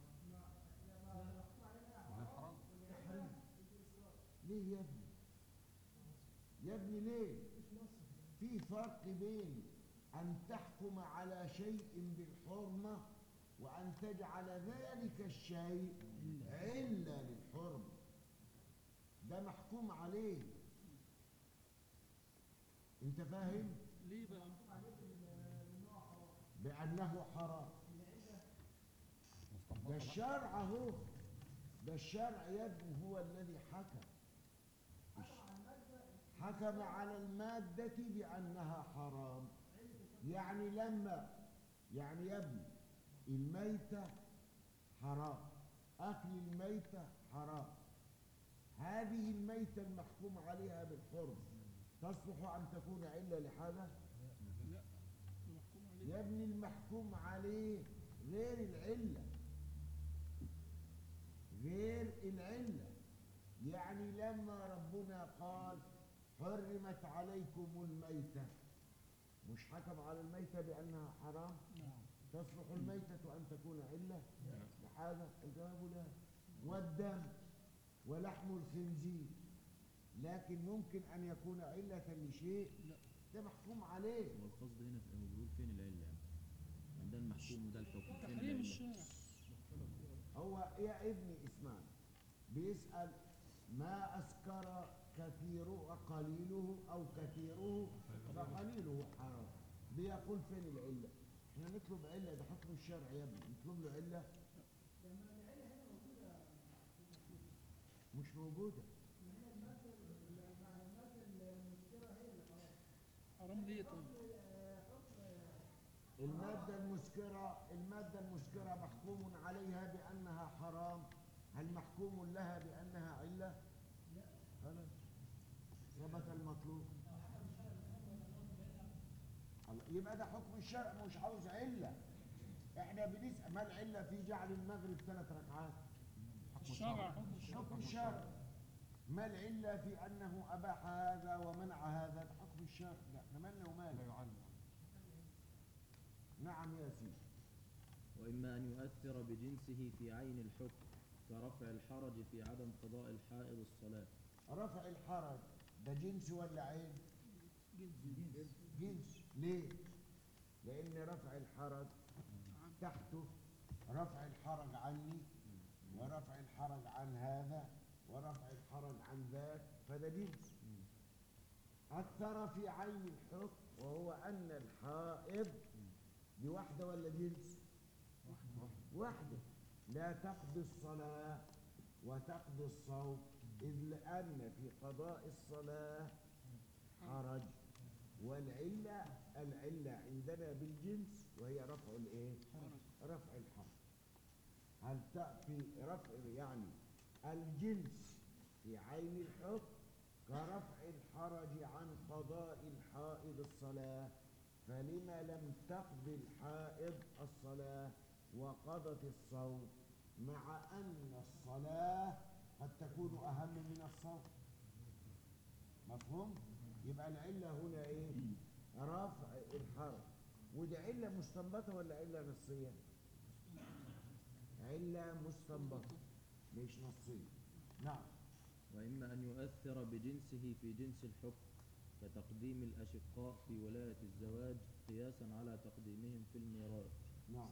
وهي حرام ليه يا ابني يا ابني ليه في فرق بين أن تحكم على شيء بالحرمة وأن تجعل ذلك الشيء علة للحرمة ده محكوم عليه انت فاهم ليه بقى بأنه حرام ده مستنبطه الشرع اهو ده الشرع يا ابني هو الذي حكم حكم على المادة بأنها حرام يعني لما يعني يا ابني الميتة حرام أكل الميتة حرام هذه الميتة المحكوم عليها بالحرم تصلح أن تكون علة لحاجة لا ده محكوم عليه يا ابني المحكوم عليه غير العلة غير العلة يعني لما ربنا قال حرمت عليكم الميتة مش حكم على الميتة بأنها حرام تصلح الميتة أن تكون علة لحاجة الجواب لا والدم ولحم الخنزير لكن ممكن أن يكون علة لشيء ده محكوم عليه هو القصد هنا في هو بيقول فين العلة يعني عندنا المحكوم وده الحكم فين تحريم العلة الشارع هو يا ابني اسمعني بيسأل ما أسكر كثيره قليله أو كثيره فقليله حرام بيقول فين العلة احنا نطلب علة ده حكم الشرع يا ابني نطلب له علة مش موجودة حرام ليه طيب المادة المسكرة المادة المسكرة محكوم عليها بأنها حرام هل محكوم لها بأنها علة؟ لا خلاص ثبت المطلوب الله، يبقى ده حكم الشرع مش عاوز علة احنا بنسأل ما العلة في جعل المغرب ثلاث ركعات الشرع حكم الشرع حكم الشرع ما العلة في أنه أباح هذا ومنع هذا ده حكم الشرع لا احنا مالنا لا ومالنا يعلم نعم يا سيدي وإما أن يؤثر بجنسه في عين الحكم كرفع الحرج في عدم قضاء الحائض الصلاة رفع الحرج ده جنس ولا عين جنس جنس ليه لان رفع الحرج تحته رفع الحرج عني ورفع الحرج عن هذا ورفع الحرج عن ذاك فده جنس أثر في عين الحكم وهو أن الحائض دي واحدة ولا جنس؟ واحدة لا تقضي الصلاة وتقضي الصوم إذ لأن في قضاء الصلاة حرج والعلة العلة عندنا بالجنس وهي رفع الإيه؟ رفع الحرج هل تأتي رفع يعني الجنس في عين الحكم كرفع الحرج عن قضاء الحائض الصلاة فلما لم تقضي الحائض الصلاة وقضت الصوم مع أن الصلاة قد تكون أهم من الصوم مفهوم؟ يبقى العلة هنا إيه؟ رفع الحرج وده علة مستنبطة ولا علة نصية؟ علة مستنبطة مش نصية نعم وإما أن يؤثر بجنسه في جنس الحكم كتقديم الأشقاء في ولاية الزواج قياسا على تقديمهم في الميراث نعم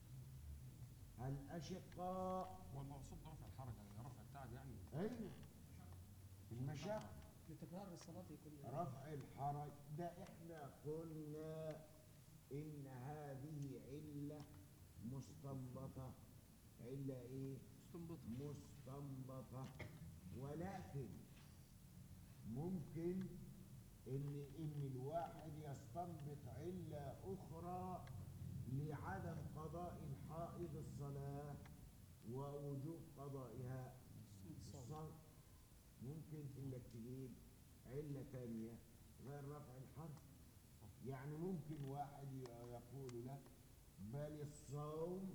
الأشقاء والمقصود برفع الحرج يعني رفع التعب يعني أيوه المشاق لتكرار الصلاة كل رفع الحرج ده احنا قلنا ان هذه علة مستنبطة علة ايه استنبط مستنبطة ولكن ممكن ان ان الواحد يستنبط علة اخرى لعدم قضاء الحائض الصلاة ووجوب قضائها الصوم ممكن انك تجيب علة تانية غير رفع الحرج يعني ممكن واحد ي- يقول لك بل الصوم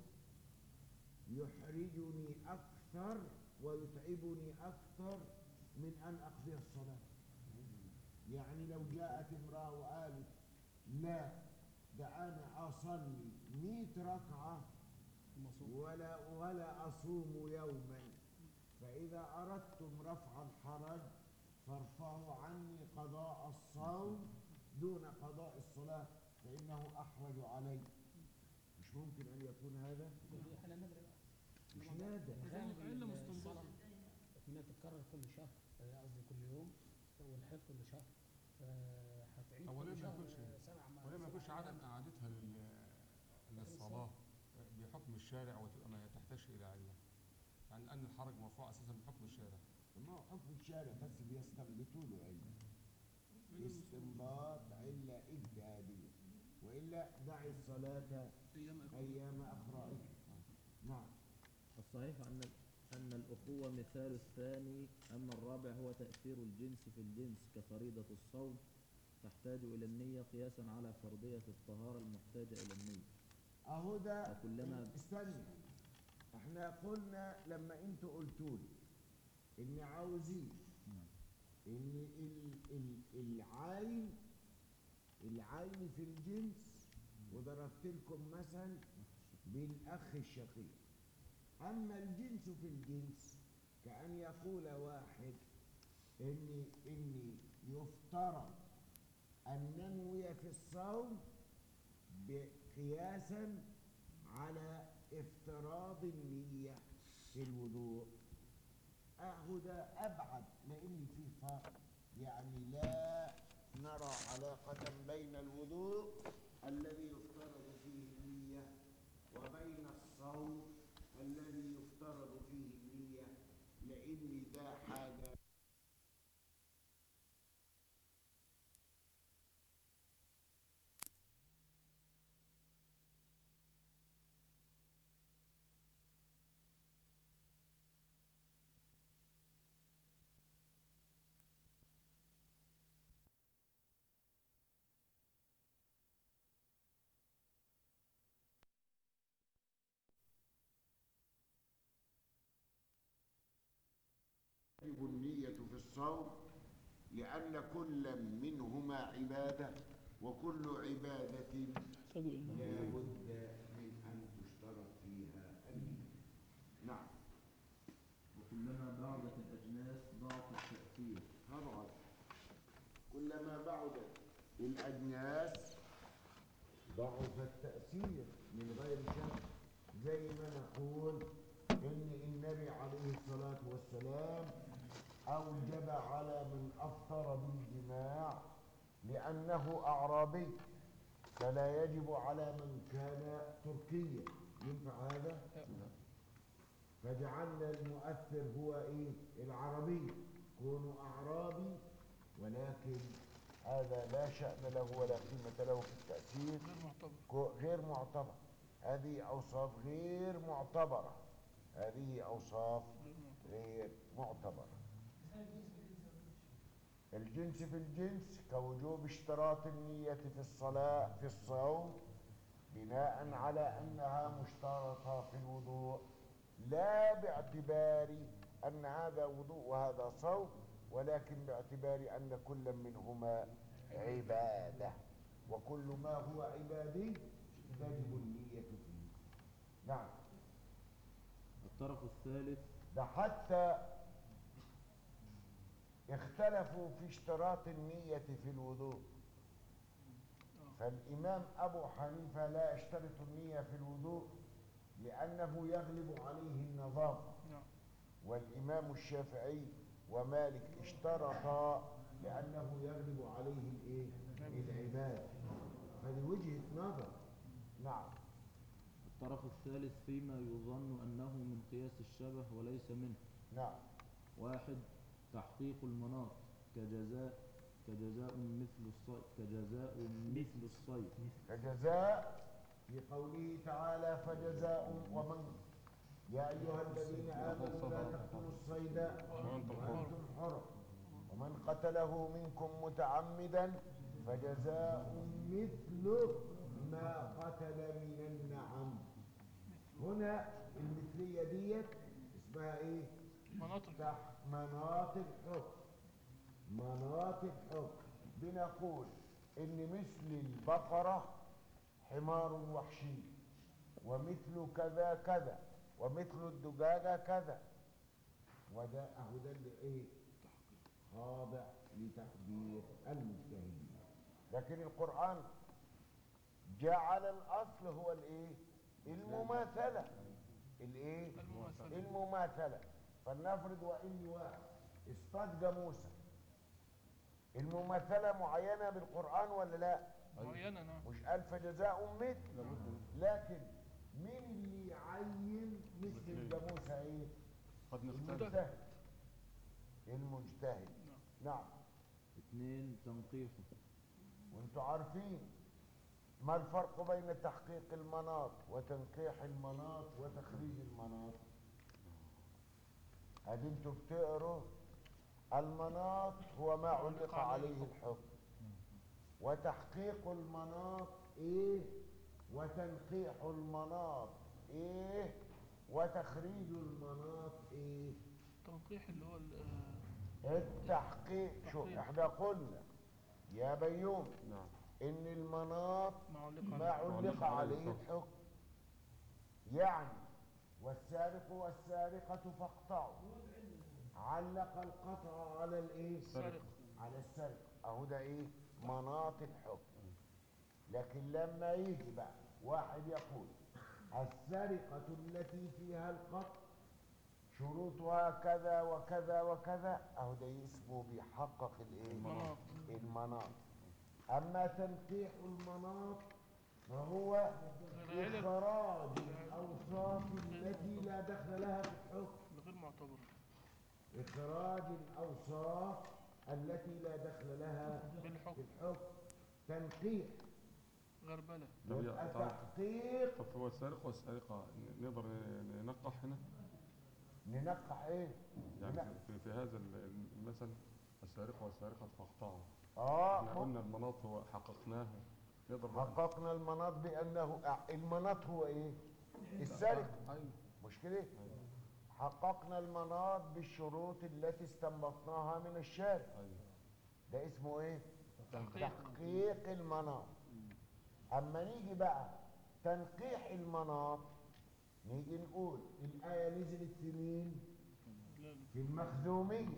يحرجني أكثر ويتعبني أكثر من أن أقضي الصلاة يعني لو جاءت امرأة وقالت لا ده أنا أصلي مئة ركعة ولا ولا أصوم يوما فإذا أردتم رفع الحرج فارفعوا عني قضاء الصوم دون قضاء الصلاة فإنه أحرج علي مش ممكن أن يكون هذا دي حالة نادرة بقى مش نادر غالب علة ال- مستنبطة. الصلاة إنها تتكرر كل شهر آه، قصدي كل يوم والحيض كل شهر فهتعيد هو ليه كل ما شهر يكونش آه، سبع م- وليه ما يكونش سبع عدم أيام. قعدتها لل- للصلاة بحكم الشارع وتبقى ما تحتاجش إلى علة يعني لأن الحرج مرفوع أساسا بحكم الشارع ما هو حكم الشارع بس بيستنبطوا له علم استنباط علة اجتهادية وإلا دع الصلاة أيام أخرى أيام أخرائها نعم الصحيح أن أن الأخوة مثال الثاني أما الرابع هو تأثير الجنس في الجنس كفريضة الصوم تحتاج إلى النية قياسا على فرضية الطهارة المحتاجة إلى النية اهو ده وكلما- استنى احنا قلنا لما انتوا قلتوا لي ان عاوزين ان ال ال العين العين في الجنس وضربت لكم مثل بالاخ الشقيق اما الجنس في الجنس كأن يقول واحد ان ان يفترض ان ننوي في الصوم قياسا على افتراض النية في الوضوء اهو ده ابعد لان في فرق يعني لا نرى علاقة بين الوضوء الذي يفترض فيه النية وبين الصوم الذي يفترض فيه النية لان ده حاجة تجب النية في الصوم لأن كل منهما عبادة وكل عبادة يحتاج إلى لا بد من أن تشترط فيها النية نعم وكلما بعدت الأجناس ضعف التأثير طبعا كلما بعدت الأجناس ضعف التأثير من غير شك زي ما نقول إن النبي عليه الصلاة والسلام أوجب على من أفطر بالجماع لأنه أعرابي فلا يجب على من كان تركيا ينفع هذا؟ فجعلنا المؤثر هو ايه العربي كونوا اعرابي ولكن هذا لا شأن له ولا قيمة له في التأثير غير معتبر كو- غير معتبر هذه أوصاف غير معتبرة هذه أوصاف غير معتبرة الجنس في الجنس كوجوب اشتراط النية في الصلاة في الصوم بناء على أنها مشترطة في الوضوء لا باعتبار أن هذا وضوء وهذا صوم ولكن باعتبار أن كل منهما عبادة وكل ما هو عبادي تجب النية فيه نعم الطرف الثالث ده حتى اختلفوا في اشتراط النية في الوضوء فالإمام أبو حنيفة لا يشترط النية في الوضوء لأنه يغلب عليه النظام نعم والإمام الشافعي ومالك اشترطا لأنه يغلب عليه الإيه؟ العباد هذه وجهة نظر نعم الطرف الثالث فيما يظن أنه من قياس الشبه وليس منه نعم واحد تحقيق المناط كجزاء كجزاء مثل الصيد كجزاء مثل الصيد كجزاء في قوله تعالى فجزاء ومن يا أيها الذين آمنوا لا تقتلوا الصيد وأنتم حرم ومن قتله منكم متعمدا فجزاء مثل ما قتل من النعم هنا المثلية ديت اسمها ايه؟ مناطق تحت مناطق حكم مناطق حكم بنقول ان مثل البقرة حمار وحشي ومثل كذا كذا ومثل الدجاجة كذا وده اهو ده اللي ايه خاضع لتقدير المجتهدين لكن القرآن جعل الاصل هو الايه المماثلة الايه المماثلة. المماثلة فلنفرض وإني واحد اصطاد جاموسة المماثلة معينة بالقرآن ولا لا؟ معينة نعم مش ألف جزاء مثل لكن مين اللي يعين مثل الجاموسة ايه؟ قد نختلف المجتهد المجتهد نعم اثنين تنقيحه وانتوا عارفين ما الفرق بين تحقيق المناط وتنقيح المناط وتخريج المناط ادي انتوا بتقروا المناط هو ما علق عليه الحكم وتحقيق المناط ايه وتنقيح المناط ايه وتخريج المناط ايه تنقيح اللي هو ال- آه، التحقيق شوف تحقيق. احنا قلنا يا بيوم نعم ان المناط ما علق ما عليه علق عليه الحكم يعني والسارق والسارقة فاقطعوا علق القطع على الايه السارق على السرقة اهو ده ايه مناط الحكم لكن لما يجي بقى واحد يقول السرقة التي فيها القطع شروطها كذا وكذا وكذا اهو ده اسمه بيحقق الايه المناط. المناط اما تنقيح المناط فهو العلم إخراج الأوصاف التي لا دخل لها في الحكم غير معتبر إخراج الأوصاف التي لا دخل لها في بالحكم الحكم تنقيح غربلة طب يبقى يا- طب- تحقيق طب هو السارق والسارقة نقدر ننقح هنا ننقح ايه؟ يعني لا. في, في هذا ال- المثل السارق والسارقة فاقطعوا اه احنا قلنا المناط هو حققناه نقدر حققنا المناط بأنه أع- المناط هو ايه؟ السرقة ايوه مش كده؟ حققنا المناط بالشروط التي استنبطناها من الشارع ايوه ده اسمه ايه؟ تحقيق تحقيق المناط اما نيجي بقى تنقيح المناط نيجي نقول الآية نزلت في مين؟ لا، في المخزومية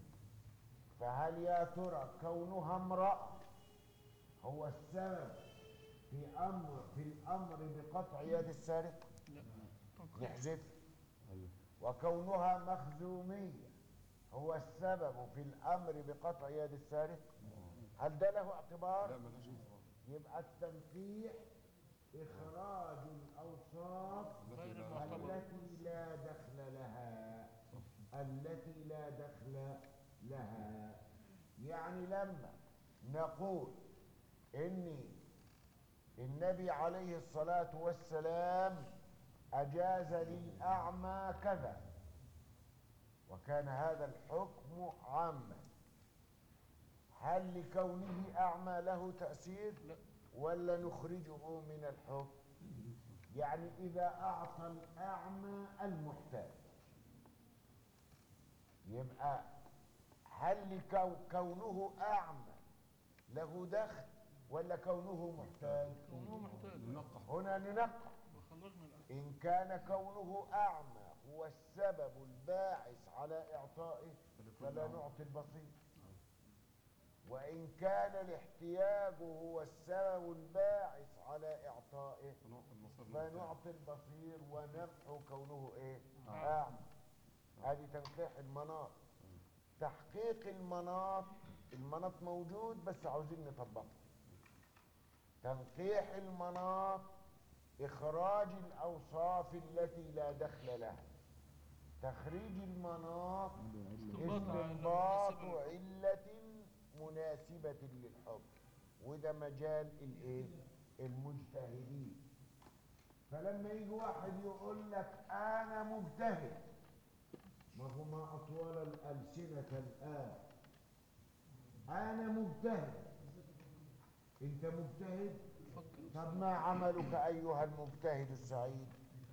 فهل يا ترى كونها امرأة هو السبب في أمر في الأمر بقطع يد السارق لا تنقيح نحذف ايوه وكونها مخزومية هو السبب في الأمر بقطع يد السارق هل ده له اعتبار؟ لا ملهاش اعتبار يبقى التنقيح إخراج الأوصاف غير معتبر التي لا دخل لها التي لا دخل لها يعني لما نقول إن النبي عليه الصلاة والسلام أجاز للأعمى كذا وكان هذا الحكم عاما هل لكونه أعمى له تأثير لا. ولا نخرجه من الحكم يعني إذا أعطى الأعمى المحتاج يبقى هل لكو كونه أعمى له دخل ولا كونه محتاج كونه محتاج ننقح هنا ننقح وخرجنا الآن إن كان كونه أعمى هو السبب الباعث على إعطائه فلا نعطي البصير وإن كان الاحتياج هو السبب الباعث على إعطائه فنعطي المصير فنعطي البصير ونمحو كونه إيه؟ آه. أعمى هذه تنقيح المناط تحقيق المناط المناط موجود بس عاوزين نطبقه تنقيح المناط إخراج الأوصاف التي لا دخل لها تخريج المناط استنباط علة مناسبة للحكم وده مجال الايه المجتهدين فلما يجي واحد يقول لك انا مجتهد ما هو ما اطول الالسنه الان انا مجتهد انت مجتهد فكر طب ما عملك ايها المجتهد السعيد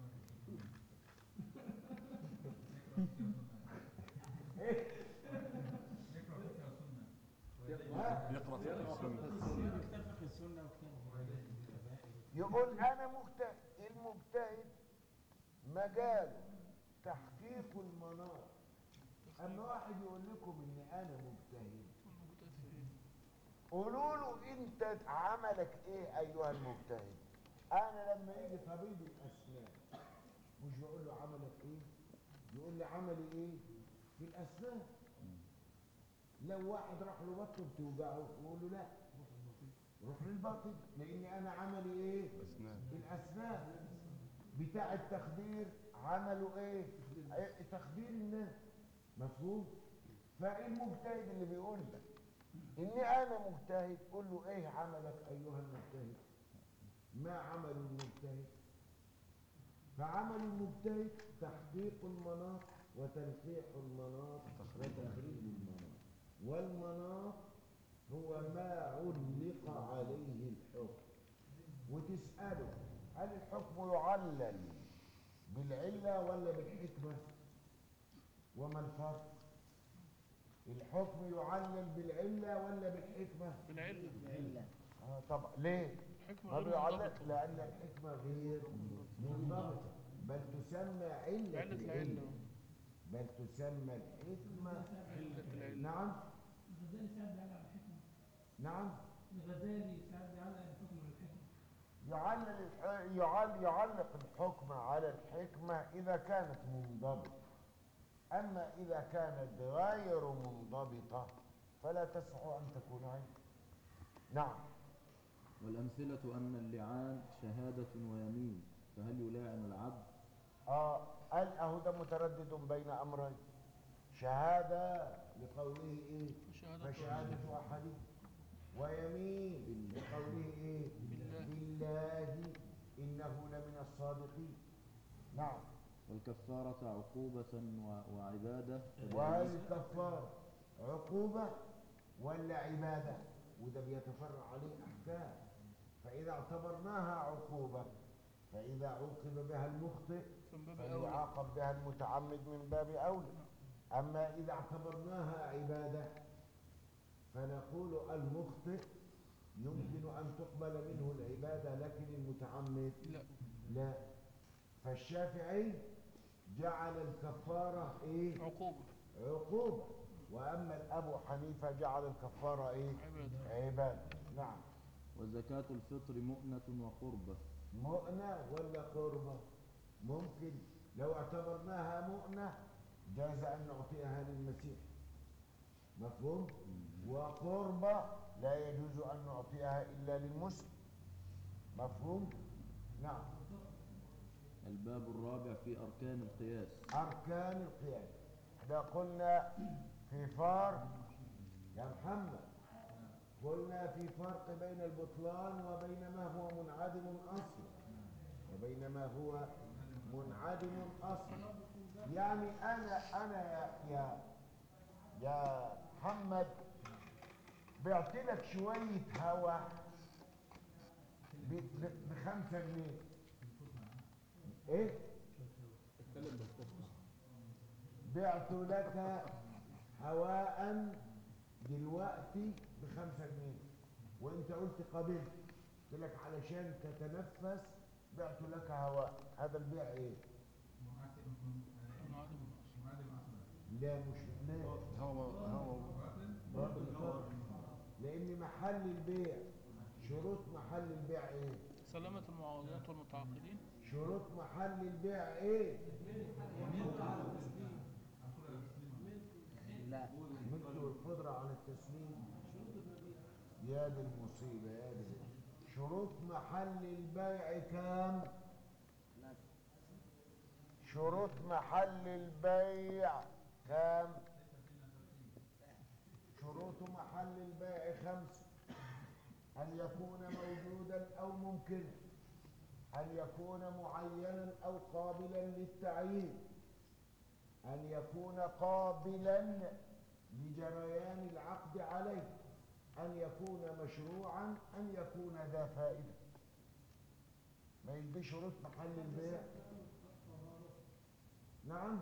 ها؟ يقرأ في السنة كتاب فقه السنه وكتاب الكبائر يقول انا مجتهد المجتهد مجاله تحقيق المناط اما واحد يقول لكم ان انا مجتهد مجتهد في إيه؟ قولوا له انت عملك ايه ايها المجتهد انا لما يجي طبيب الاسنان مش بقول له عملك ايه يقول لي عملي ايه في الاسنان لو واحد راح له بطنه بتوجعه يقول له لا روح للباطن لان انا عملي ايه أسنان الاسنان بتاع التخدير عملوا ايه إيه تخدير الناس مفهوم فالمجتهد اللي بيقول لك إني أنا مجتهد قل له إيه عملك أيها المجتهد ما عمل المجتهد فعمل المجتهد تحقيق المناط وتنقيح المناط وتخريج المناط والمناط هو ما علق عليه الحكم وتسأله هل الحكم يعلل بالعلة ولا بالحكمة وما الفرق الحكم يعلل بالعلة ولا بالحكمة بالعلة آه طبعا ليه الحكمة ما غير بيعلق منضبطة. لأن الحكمة غير منضبطة بل تسمى علة علة العلة العلة بل تسمى الحكمة علة العلة نعم الغزالي ساعات بيعلق على الحكمة نعم الغزالي ساعات بيعلق على الحكم والحكمة يعلل الح- يعل يعلق الحكم على الحكمة إذا كانت منضبطة أما إذا كانت غير منضبطة فلا تصح أن تكون علة نعم والأمثلة أن اللعان شهادة ويمين فهل يلاعن العبد آه قال أهو ده متردد بين أمرين شهادة لقوله إيه شهادة فشهادة أحدهم ويمين لقوله إيه بالله. بالله إنه لمن الصادقين نعم والكفارة عقوبة و- وعبادة وهل الكفارة عقوبة ولا عبادة وده بيتفرع عليه أحكام فإذا اعتبرناها عقوبة فإذا عوقب بها المخطئ من باب أولى فيعاقب بها المتعمد من باب أولى أما إذا اعتبرناها عبادة فنقول المخطئ يمكن أن تقبل منه العبادة لكن المتعمد لا لا فالشافعي جعل الكفارة إيه؟ عقوبة عقوبة وأما الأبو حنيفة جعل الكفارة إيه؟ عبادة عبادة نعم وزكاة الفطر مؤنة وقربة مؤنة ولا قربة ممكن لو اعتبرناها مؤنة جاز أن نعطيها للمسيح مفهوم وقربة لا يجوز أن نعطيها إلا للمسلم مفهوم نعم الباب الرابع في أركان القياس أركان القياس احنا قلنا في فرق يا محمد قلنا في فرق بين البطلان وبين ما هو منعدم أصلا وبين ما هو منعدم أصلا يعني أنا أنا يا يا, يا محمد بعت لك شوية هوا ب- ب- بخمسة جنيه إيه؟ بعت لك هواء دلوقتي بخمسة جنيه وانت قلت قبلت قلت لك علشان تتنفس بعت لك هواء هذا البيع ايه لا مش لا هو هو برضه الفرق. لان محل البيع شروط محل البيع ايه سلامة المعاوضات والمتعاقدين شروط محل البيع ايه لا ملك والقدرة على التسليم يا دي المصيبة يا دي المصيبة. شروط محل البيع كام شروط محل البيع كام شروط محل البيع خمسة أن يكون موجودا أو ممكنا أن يكون معينا أو قابلا للتعيين أن يكون قابلا لجريان العقد عليه أن يكون مشروعا أن يكون ذا فائدة ما يدي شروط محل البيع نعم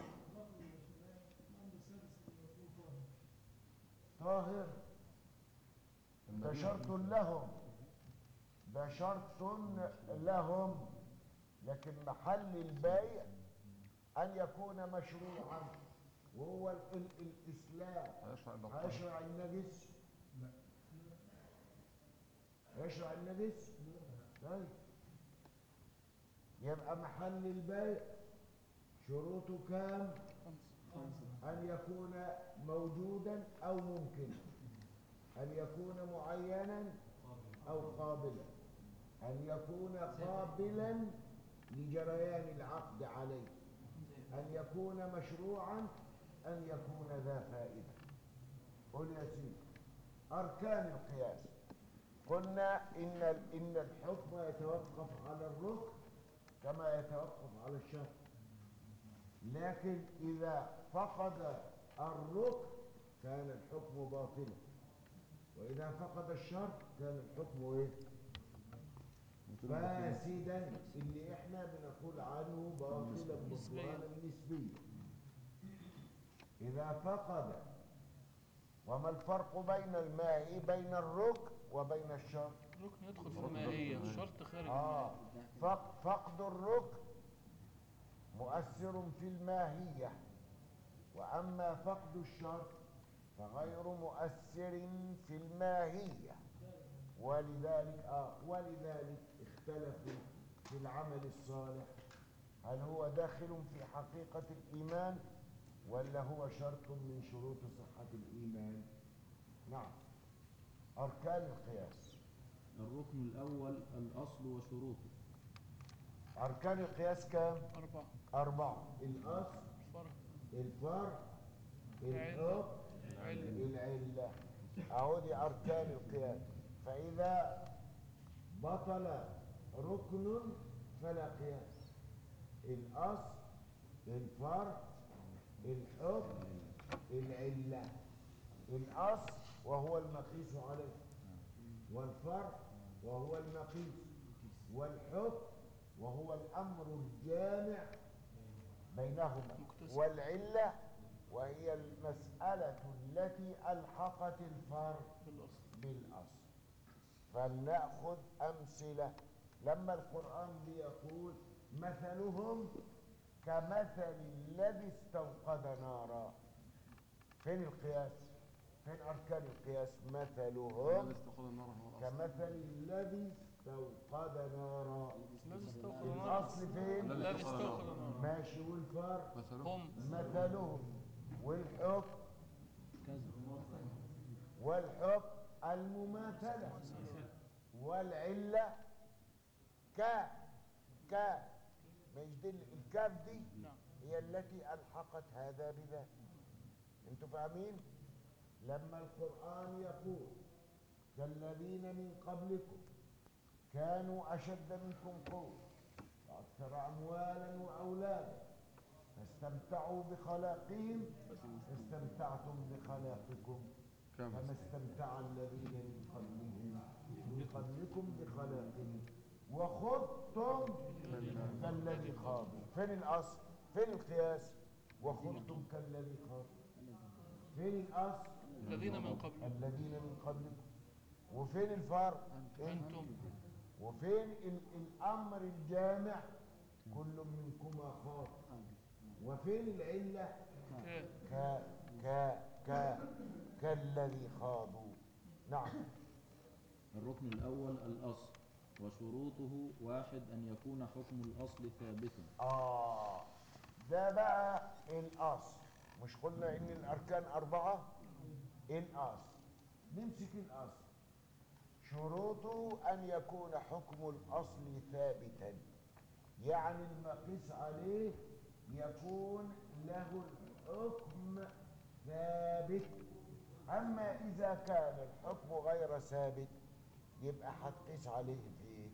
طاهر ده شرط لهم ده شرط لهم لكن محل البيع أن يكون مشروعا وهو ال- ال- الإسلام هيشرع النجس يشرع النجس طيب يبقى محل البيع شروطه كام أن يكون موجودا أو ممكنا أن يكون معينا أو قابلا أن يكون قابلا لجريان العقد عليه أن يكون مشروعا أن يكون ذا فائدة قل يا سيدي أركان القياس قلنا إن ال- إن الحكم يتوقف على الركن كما يتوقف على الشرط لكن إذا فقد الركن كان الحكم باطلا وإذا فقد الشرط كان الحكم إيه؟ فاسدا اللي احنا بنقول عنه باطلا بطلانا نسبيا إذا فقد وما الفرق بين الماء بين الركن وبين الشرط الركن يدخل في المائية الشرط خارج آه فق- فقد الركن مؤثر في الماهية وأما فقد الشرط فغير مؤثر في الماهية ولذلك آه ولذلك اختلفوا في العمل الصالح هل هو داخل في حقيقة الإيمان ولا هو شرط من شروط صحة الإيمان نعم أركان القياس الركن الأول الأصل وشروطه أركان القياس كام؟ أربعة أربعة الأصل فرق الفرع العلة. الحكم العلة. العلة أهو دي أركان القياس فإذا بطل ركن فلا قياس الأصل الفرع الحكم العلة الأصل وهو المقيس عليه والفرع وهو المقيس والحكم وهو الأمر الجامع بينهما مكتسب. والعلة وهي المسألة التي ألحقت الفرع بالأصل بالأصل فلنأخذ أمثلة لما القرآن بيقول مثلهم كمثل الذي استوقد نارا فين القياس فين أركان القياس مثلهم استخدم النار هو الأصل كمثل الذي استوقد نارا الذي استوقد نارا الأصل فين الذي استوقد نارا ماشي والفرق مثلا هم مثلهم والحكم والحكم المماثلة والعلة ك ك مش دي ال- الكاف دي نعم هي التي ألحقت هذا بذاك انتوا فاهمين لما القرآن يقول كالذين من قبلكم كانوا أشد منكم قوة وأكثر أموالا وأولادا فاستمتعوا بخلاقهم استمتعتم بخلاقكم كم كما استمتع الذين من قبلهم من قبلكم بخلاقهم وخضتم كالذي خاضوا فين الأصل فين القياس وخضتم كالذي خاضوا فين الأصل الذين من قبل الذين من قبلكم وفين الفرق أنتم وفين ال- الأمر الجامع كل منكما خاض وفين العلة كان ك ك ك كالذي خاضوا نعم الركن الأول الأصل وشروطه واحد أن يكون حكم الأصل ثابتا آه ده بقى الأصل مش قلنا إن الأركان أربعة الأصل نمسك الأصل شروطه أن يكون حكم الأصل ثابتا يعني المقيس عليه يكون له الحكم ثابت أما إذا كان الحكم غير ثابت يبقى هتقيس عليه في إيه؟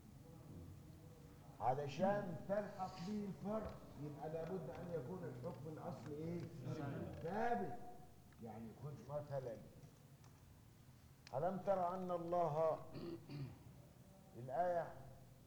علشان تلحق به الفرع يبقى لابد ان يكون الحكم الاصلي ايه ثابت يعني خذ مثلا الم تر ان الله الايه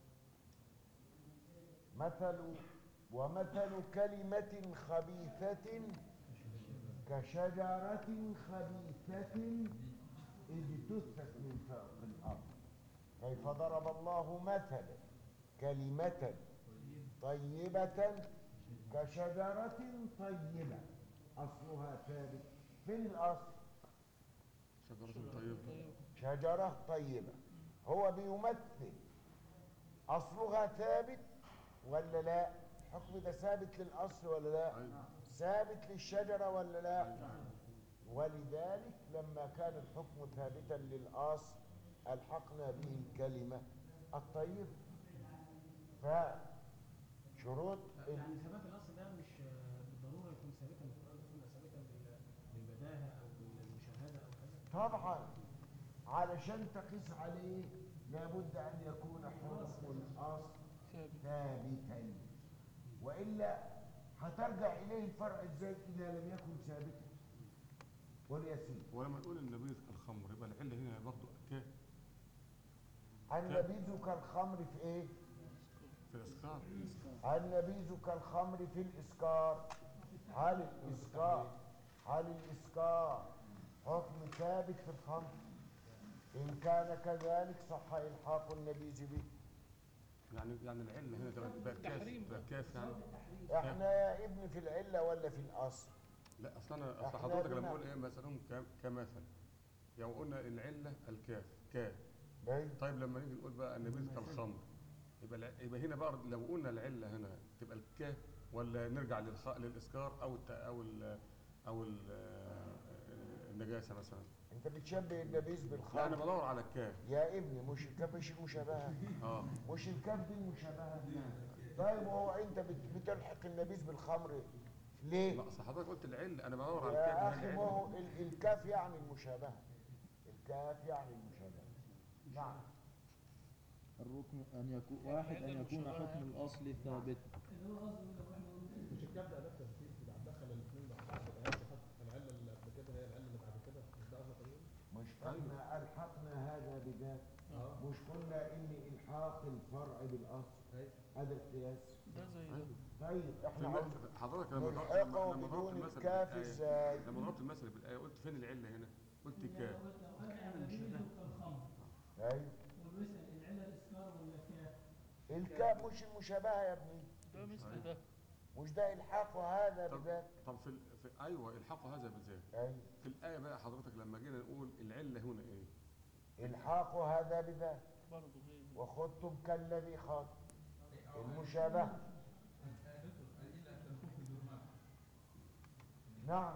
مثل ومثل كلمه خبيثه كشجره خبيثه اجتثت من فوق الارض كيف ضرب الله مثلا كلمة طيبة كشجرة طيبة أصلها ثابت فين الأصل؟ شجرة طيبة شجرة طيبة هو بيمثل أصلها ثابت ولا لا؟ الحكم ده ثابت للأصل ولا لا؟ أيوة. ثابت للشجرة ولا لا؟ ولذلك لما كان الحكم ثابتا للأصل ألحقنا به الكلمة الطيبة فشروط ال- يعني ثبات الاصل ده مش آه، بالضروره يكون ثابتا بالضروره يكون ثابتا بال- بالبداهه او بالمشاهده او كذا طبعا علشان تقيس عليه لابد ان يكون حكم الاصل ثابت ثابتا والا هترجع اليه الفرع ازاي اذا لم يكن ثابتا واليسير ولما نقول النبيذ كالخمر يبقى العله هنا برضه كاف النبيذ كالخمر في ايه في الاسكار النبيذ كالخمر في الإسكار هل الإسكار هل الإسكار حكم ثابت في الخمر إن كان كذلك صح إلحاق النبيذ به يعني يعني العله هنا تبقى تبقى كاف تحريم تبقى كاف يعني إحنا يا ابني في العلة ولا في الأصل لا اصل انا اصل إحنا حضرتك بنا- لما اقول ايه مثلا ك- كمثل يعني قلنا العله الكاف كاف باين طيب لما نيجي نقول بقى النبيذ كالخمر يبقى الع- يبقى هنا بقى لو قلنا العله هنا تبقى الكاف ولا نرجع للخ... للاسكار او الت... او ال... او ال... النجاسه مثلا أنت بتشبه النبيذ لا انا بالخمر بدور على الكاف يا ابني مش الكاف مش المشابهة اه مش الكاف دي المشابهة طيب هو أنت بت- بتلحق النبيذ بالخمر ليه؟ لا اصل حضرتك قلت العله انا بدور على يا الكاف أخي هنا ما العلة. هو ال- الكاف يعني المشابهة الكاف يعني المشابهة نعم الركن أن يكون واحد أن يكون حكم الأصل ثابتا مش الكبده ده التسجيل بتاع دخل الاثنين مع بعض يبقى هي حط العله اللي قبل كده هي العله اللي بعد كده مش ده قصدك ايه؟ مش احنا الحقنا هذا بذاك اه مش قلنا ان الحاق الفرع بالاصل أيوة. هذا القياس ده زي ده طيب في احنا الم- عاوز حضرتك لما ضربت نلحقه لما ضربت بدون المثل الكاف بالآية- ازاي لما ضربت المثل بالايه قلت فين العله هنا؟ قلت كاف ايوه والمثل العلة الإسكار ولا كاف؟ الكاف مش المشابهه يا ابني ده مثل ده مش ده الحاق هذا طب بذاك طب في, ال... في ايوه الحقوا هذا بالذات ايوه في الايه بقى حضرتك لما جينا نقول العله هنا ايه؟ الحاق هذا بذاك برضه هي دي. وخذتم كالذي خاض المشابهه نعم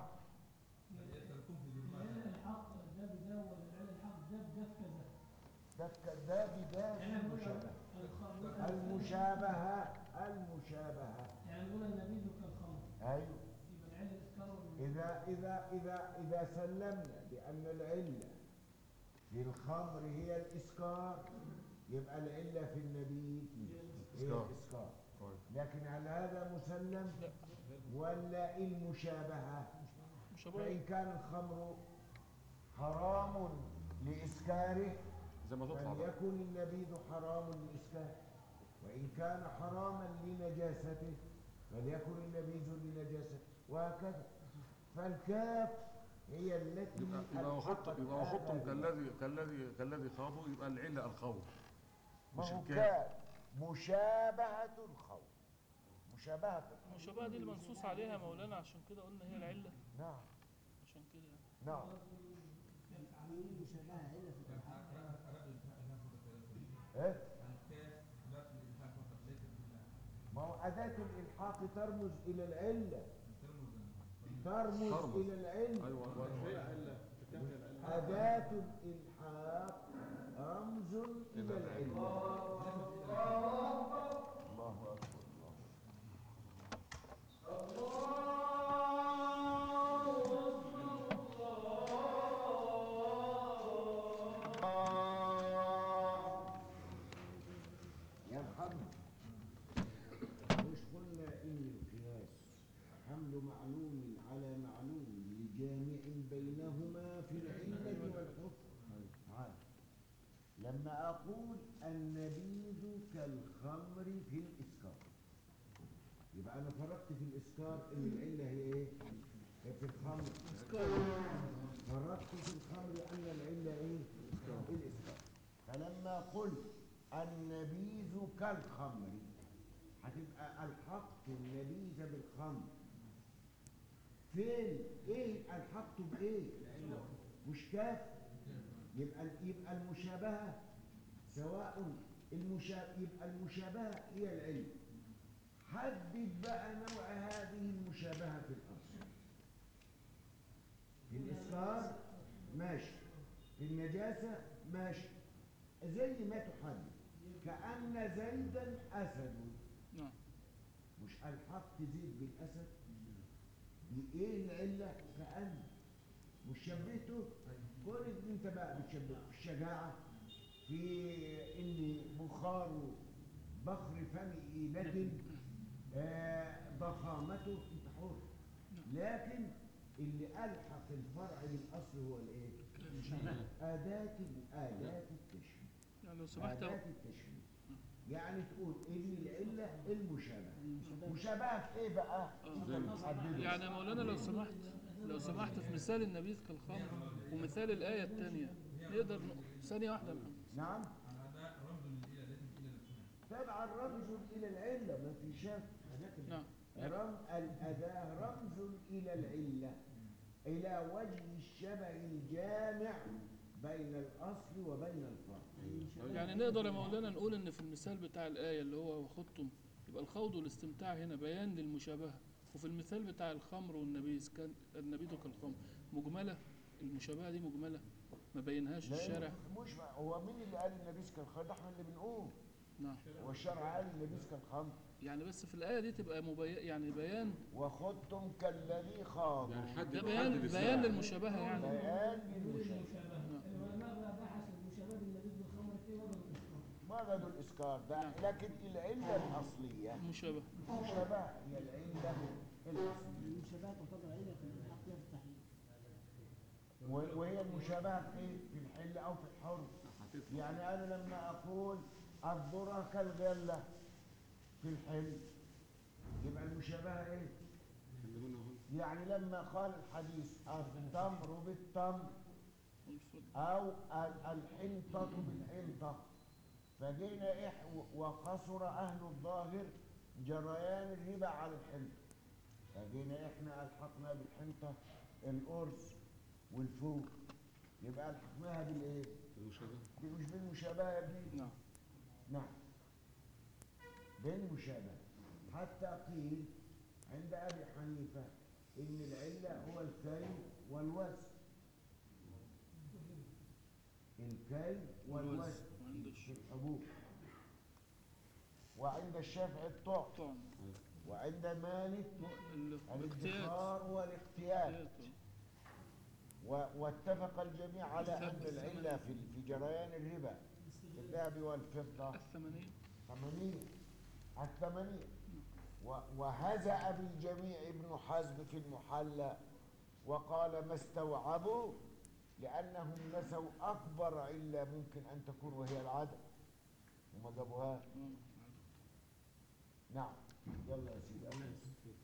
العلة الحق ده بده ولا العلة الحق ده بده كذا ده ده بذاك المشابهه الخمر المشابهه المشابهه يعني نقول النبيذ كالخمر ايوه يبقى العلة الإسكار ولا إذا إذا إذا إذا سلمنا بأن العلة في الخمر هي الإسكار يبقى العلة في النبيذ هي إسكار. الإسكار طيب لكن هل هذا مسلم ولا المشابهة مشابهة فإن كان الخمر حرام لإسكاره زي ما تطلع بقى فليكن النبيذ حرام لإسكاره وإن كان حراما لنجاسته فليكن النبيذ لنجاسته وهكذا فالكاف هي التي يبقى يبقى وخط ألحقت يبقى وخطهم هذا كالذي كالذي كالذي خاضوا يبقى العله الخوض ما مش هو الكاف. كاف مشابهة الخوف مشابهة الخوف المشابهة دي المنصوص عليها مولانا عشان كده قلنا هي العلة نعم عشان كده يعني. نعم ايه ما هو أداة الإلحاق ترمز إلى العلة ترمز ترمز. إلى العلة ايوه هي عله الكبده هي العله أداة الإلحاق رمز إلى العلة الله أكبر الله يا محمد مش قلنا إن القياس حمل معلوم على معلوم لجامع بينهما في العلة والحكم تعال لما أقول النبيذ كالخمر في الإسكار يبقى أنا فرقت في الإسكار إن العلة هي إيه؟ هي في الخمر فرقت في الخمر أن العلة إيه؟ الإسكار فلما قلت النبيذ كالخمر هتبقى الحقت النبيذ بالخمر فين؟ إيه الحقته بإيه؟ مش كاف يبقى يبقى المشابهة سواء المشا... يبقى المشابهة هي العلم حدد بقى نوع هذه المشابهة في الأصل في الإسكار ماشي في النجاسة ماشي زي ما تحدد كأن زيدا أسد نعم مش ألحقت زيد بالأسد بإيه العلة كأن مش شبهته كون إن انت بقى بتشبه في الشجاعه في ان بخار بخر فم إيلة آه، ضخامته انت حر لكن اللي ألحق الفرع بالأصل هو الإيه؟ أداة أداة التشبيه يعني لو سمحت أداة التشبيه يعني تقول إن العلة المشابهة مشابهة في إيه بقى؟ حدده. يعني يا مولانا لو سمحت لو سمحت في مثال النبيذ كالخمر ومثال الآية الثانية نقدر ن- ثانية واحدة يا محمد. نعم طبعا رمز إلى العلة ما في شك نعم رم الأداة رمز إلى العلة إلى وجه الشبه الجامع بين الأصل وبين الفرع يعني نقدر يا مولانا نقول ان في المثال بتاع الآية اللي هو وخضتم يبقى الخوض والاستمتاع هنا بيان للمشابهة وفي المثال بتاع الخمر والنبيذ كان النبيذ كالخمر مجملة المشابهة دي مجملة ما بينهاش لا، الشارع مش مع- هو مين اللي قال النبيذ كالخمر ده احنا اللي بنقول نعم هو الشرع قال النبيذ كالخمر يعني بس في الآية دي تبقى مبين يعني بيان وخضتم كالذي خاض يعني حد ده حد بيان بالساعة. بيان للمشابهة يعني بيان للمشابهة العلماء بقى بحثوا المشابهه النبيذ بالخمر في وضع الاسقاط وجدوا الإسكار ده لكن العلة الأصلية مشابهة مشابهة هي العلة الأصلية المشابهه تعتبر عله في الحق لا في التحليل و- وهي المشابهة في إيه؟ في الحل أو في الحر يعني أنا لما أقول الذرة كالغلة في الحل يبقى المشابهة إيه؟ اللي هنا اهو يعني لما قال الحديث التمر بالتمر أو ال- الحنطة بالحنطة فجينا إح وقصر أهل الظاهر جريان الربا على الحنطة فجينا إحنا ألحقنا بالحنطة القرص والفول يبقى ألحقناها بالإيه؟ المشابهة مش بالمشابهة يا ابني نعم نعم بالمشابهة حتى قيل عند أبي حنيفة إن العلة هو الكي والوزن الكي والوزن وعند في الش- الحبوب وعند الشافعي الطعم طعم وعند مالك ال- الاقتياد الادخار والاقتياد الاقتياد. و- واتفق الجميع على أن العلة في في جريان الربا في الذهب والفضة الثمانية ثمانية الثمانية و- وهزأ بالجميع ابن حزم في المحلى وقال ما استوعبوا لأنهم نسوا أكبر علة ممكن أن تكون وهي العدم وما جابوها مم. نعم يلا يا سيدي أنا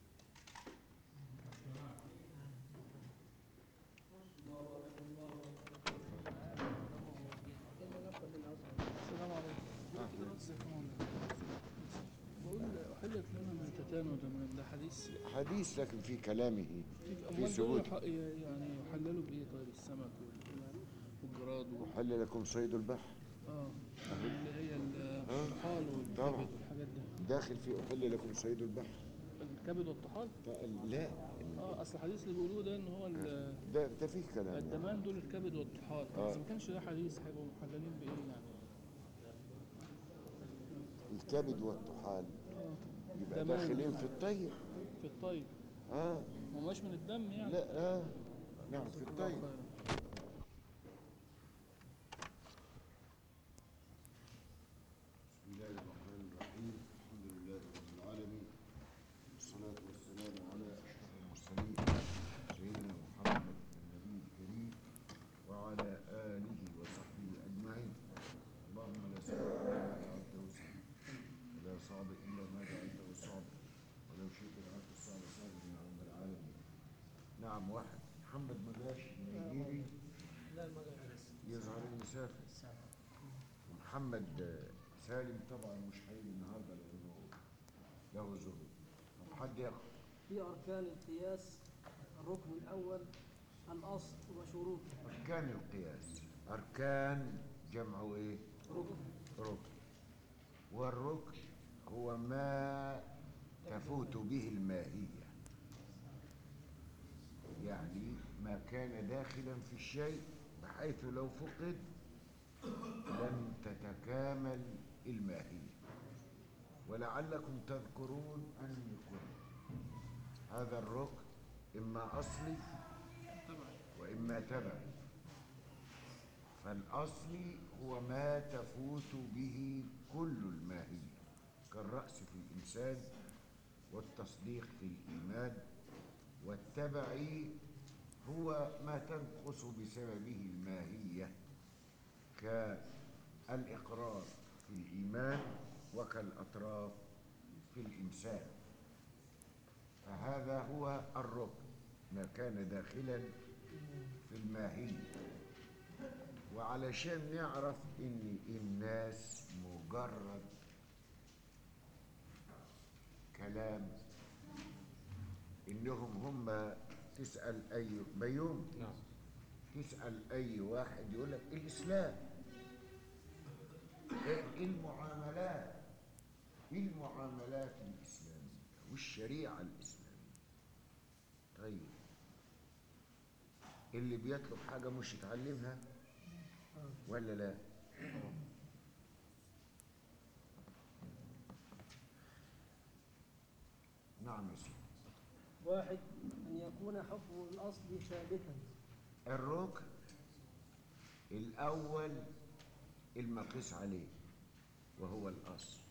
السلام عليكم ازيك يا مولانا؟ بقول أحلت لنا الميتتان ودمان ده حديث حديث لكن في كلامه أمال دول ثبوت. يح- يعني يحللوا بإيه طيب السمك وال- والجراد وال- حل لكم صيد البحر اه اللي هي الطحال طبعا. والكبد والحاجات دي داخل في أحل لكم صيد البحر الكبد والطحال لا اه اصل الحديث اللي بيقولوه ده ان هو ال- ده ده فيه كلام الدمان دول الكبد والطحال طب آه. اذا ما كانش ده حديث هيبقوا محللين بايه يعني الكبد والطحال اه يبقى تمام. داخلين في الطيب في الطيب اه ما هوش من الدم يعني لا اه نعم في الله الطيب خيرا. بسم الله الرحمن الرحيم الحمد لله رب العالمين والصلاة والسلام على أشرف المرسلين سيدنا محمد النبي الكريم وعلى آله وصحبه أجمعين اللهم لا سهل إلا ما جعلته سهلا ولا صعب إلا ما جعلته صعبا ولو شئت جعلت الصعب صعبا يا رب العالمين نعم واحد محمد مجاش النيجيري لا المغرب لسه يظهر المسافر محمد آه، سالم طبعا مش هيجي النهارده لانه له ظروف طب حد ياخد في أركان القياس الركن الأول الأصل وشروطه اركان القياس اركان جمع ايه ركن ركن والركن هو ما تفوت به الماهيه يعني ما كان داخلا في الشيء بحيث لو فقد لم تتكامل الماهيه ولعلكم تذكرون اني قلت هذا الركن اما اصلي طبعا واما تبعي فالأصل هو ما تفوت به كل الماهية كالرأس في الإنسان والتصديق في الإيمان والتبعي هو ما تنقص بسببه الماهية كالإقرار في الإيمان وكالأطراف في الإنسان فهذا هو الركن ما كان داخلا في الماهية وعلشان نعرف ان الناس مجرد كلام انهم هم تسأل اي بيوم نعم تسأل اي واحد يقول لك الاسلام ايه المعاملات ايه المعاملات الاسلامية والشريعة الاسلامية طيب اللي بيطلب حاجة مش يتعلمها ولا لا نعم يا سيدي واحد أن يكون حكم الأصل ثابتا الركن الأول المقيس عليه وهو الأصل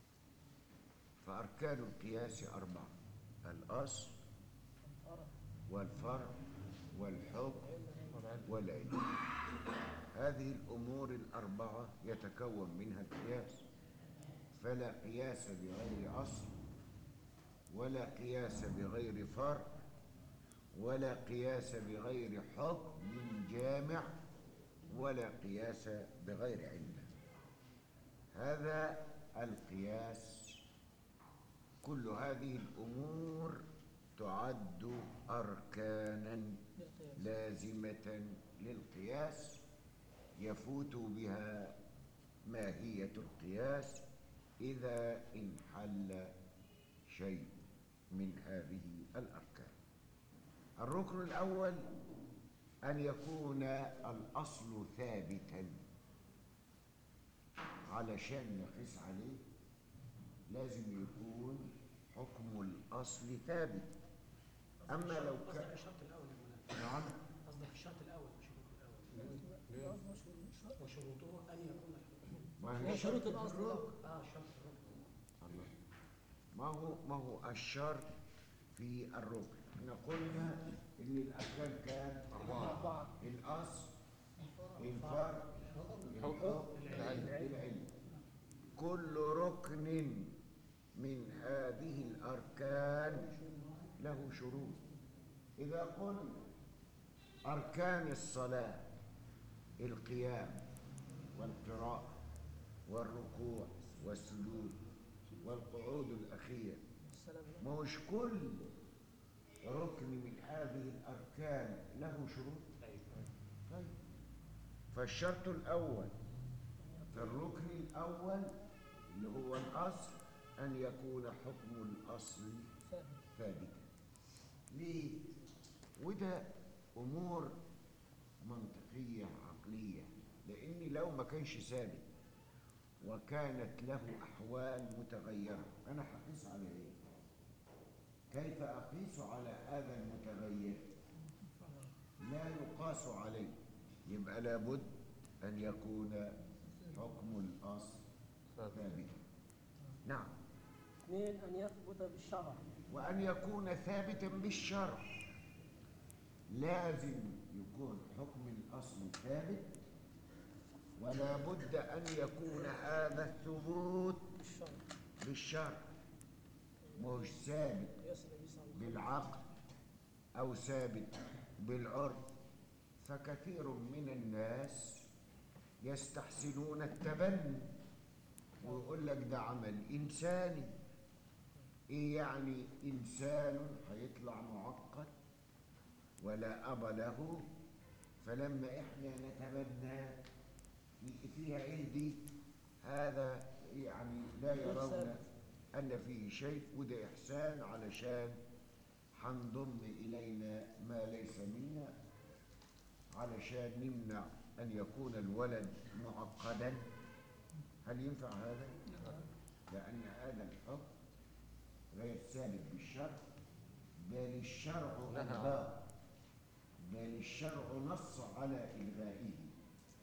فأركان القياس أربعة الأصل والفرع والحكم والعلم هذه الأمور الأربعة يتكون منها القياس فلا قياس بغير أصل ولا قياس بغير فرع ولا قياس بغير حكم جامع ولا قياس بغير علة هذا القياس كل هذه الأمور تعد أركانا لازمة للقياس يفوت بها ماهية القياس إذا انحل شيء من هذه الأركان الركن الأول أن يكون الأصل ثابتا علشان نقيس عليه لازم يكون حكم الأصل ثابت أما لو قصدك كان الشرط الاول يا مولانا نعم قصدك الشرط الاول مش الركن الاول وشروطه ان يكون الحكم ما هي شروط الأصل لا. اه شرط الركن الله. ما هو ما هو الشرط في الركن احنا قلنا ان الاركان كان أربعة الاصل الفرع الحكم العلم كل ركن من هذه الاركان له شروط اذا قلنا اركان الصلاه القيام والقراءه والركوع والسجود والقعود الاخير السلام مش كل ركن من هذه الأركان له شروط طيب فالشرط الأول في الركن الأول اللي هو الأصل أن يكون حكم الأصل ثابتا ليه؟ وده أمور منطقية عقلية لأن لو ما كانش ثابت وكانت له أحوال متغيرة أنا هقيس على إيه؟ كيف أقيس على هذا المتغير لا يقاس عليه يبقى لابد أن يكون حكم الأصل ثابتا نعم اثنين أن يثبت بالشرع وأن يكون ثابتا بالشرع لازم يكون حكم الأصل ثابت ولا بد أن يكون هذا الثبوت بالشرع بالشرع مش ثابت قياس النبي صلى الله عليه وسلم بالعقل أو ثابت بالعرف فكثير من الناس يستحسنون التبني ويقول لك ده عمل إنساني إيه يعني إنسان هيطلع معقد ولا أب له فلما إحنا نتبنى فيها إيه دي هذا يعني لا يرون أن فيه شيء وده إحسان علشان هنضم إلينا ما ليس منا علشان نمنع أن يكون الولد معقدا هل ينفع هذا؟ لأن هذا الحكم غير ثابت بالشرع بل الشرع ألغاه بل الشرع نص على إلغائه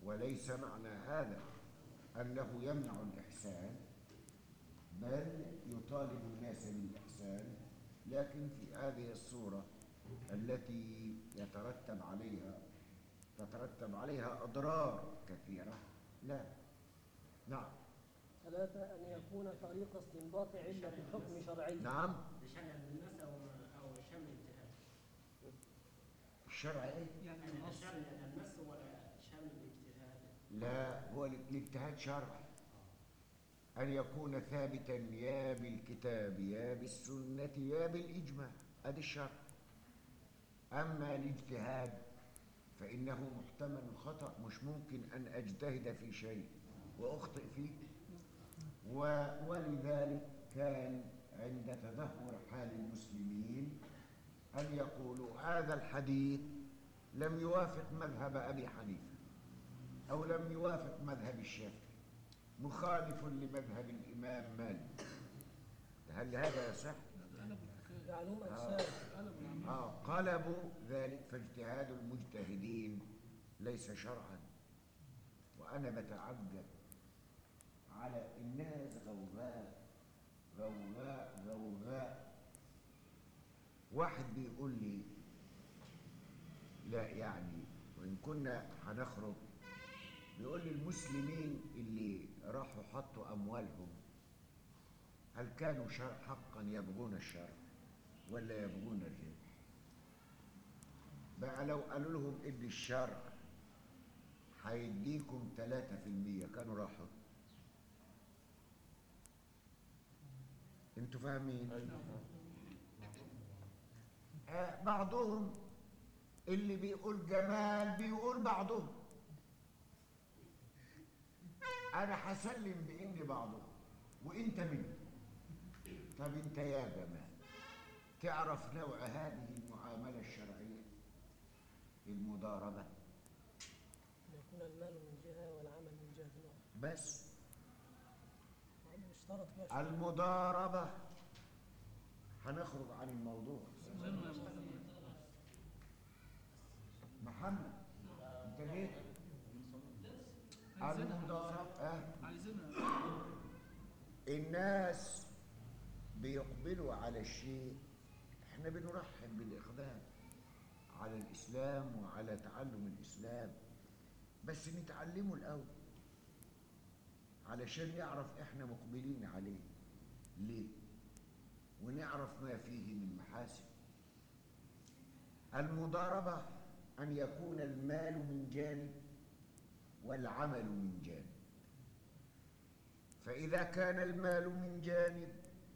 وليس معنى هذا أنه يمنع الإحسان بل يطالب الناس بالإحسان لكن في هذه الصورة التي يترتب عليها تترتب عليها أضرار كثيرة لا نعم ثلاثة أن يكون طريق استنباط علة حكم شرعي نعم بشأن الناس أو أو شم الانتهاء الشرع إيه؟ يعني شم الناس ولا شم الاجتهاد لا هو الاجتهاد شرع أن يكون ثابتا يا بالكتاب يا بالسنة يا بالإجماع هذا الشرع أما الاجتهاد فإنه محتمل الخطأ مش ممكن أن أجتهد في شيء وأخطئ فيه و- ولذلك كان عند تدهور حال المسلمين أن يقولوا هذا الحديث لم يوافق مذهب أبي حنيفة أو لم يوافق مذهب الشافعي مخالف لمذهب الإمام مالك هل هذا صح؟ يعني هم أجساد آه قلبوا ذلك فاجتهاد المجتهدين ليس شرعا وأنا بتعجب على الناس غوغاء غوغاء غوغاء واحد بيقول لي لا يعني وإن كنا هنخرج بيقول لي المسلمين اللي راحوا حطوا أموالهم هل كانوا شر حقا يبغون الشر ولا يبغون الربح بقى لو قالوا لهم ان الشرع هيديكم 3% كانوا راحوا انتوا فاهمين آه بعضهم اللي بيقول جمال بيقول بعضهم انا هسلم باني بعضهم وانت منهم طب انت يا جمال تعرف نوع هذه المعامله الشرعيه المضاربه أن يكون المال من جهة والعمل من جهة أخرى بس هم اشترط فيها شروط. المضاربه هنخرج عن الموضوع محمد انت ليه المضاربه آه. عايزينها الناس بيقبلوا على الشيء احنا بنرحب بالاقدام على الاسلام وعلى تعلم الاسلام بس نتعلمه الاول علشان نعرف احنا مقبلين عليه ليه ونعرف ما فيه من محاسن المضاربه ان يكون المال من جانب والعمل من جانب فإذا كان المال من جانب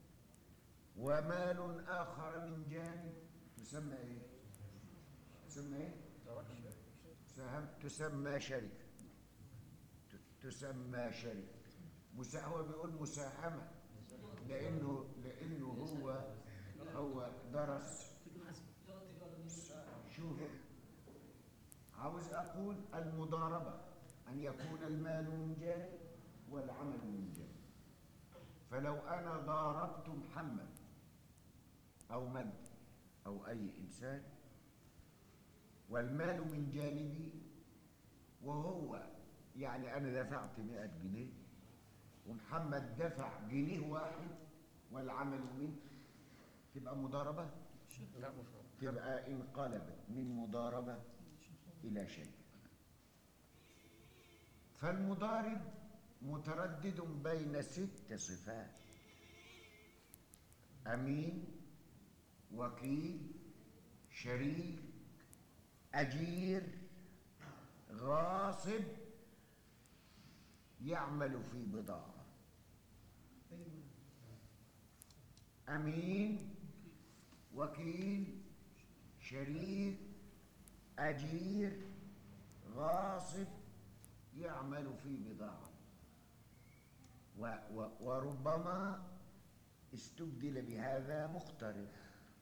ومال آخر من جانب تسمى إيه؟ تسمى إيه؟ سهم تسمى شركة ت- تسمى شركة مسا هو بيقول مساهمة لأنه لأنه هو هو درس شوف عاوز أقول المضاربة أن يكون المال من جانب والعمل من جانب فلو أنا ضاربت محمد أو من أو أي إنسان والمال من جانبي وهو يعني أنا دفعت مئة جنيه ومحمد دفع جنيه واحد والعمل منه تبقى مضاربة لا مش هو. تبقى انقلبت من مضاربة إلى شيء فالمضارب متردد بين ست صفات أمين وكيل شريك أجير غاصب يعمل في بضاعة أمين وكيل شريك أجير غاصب يعمل في بضاعة و و وربما استبدل بهذا مختلف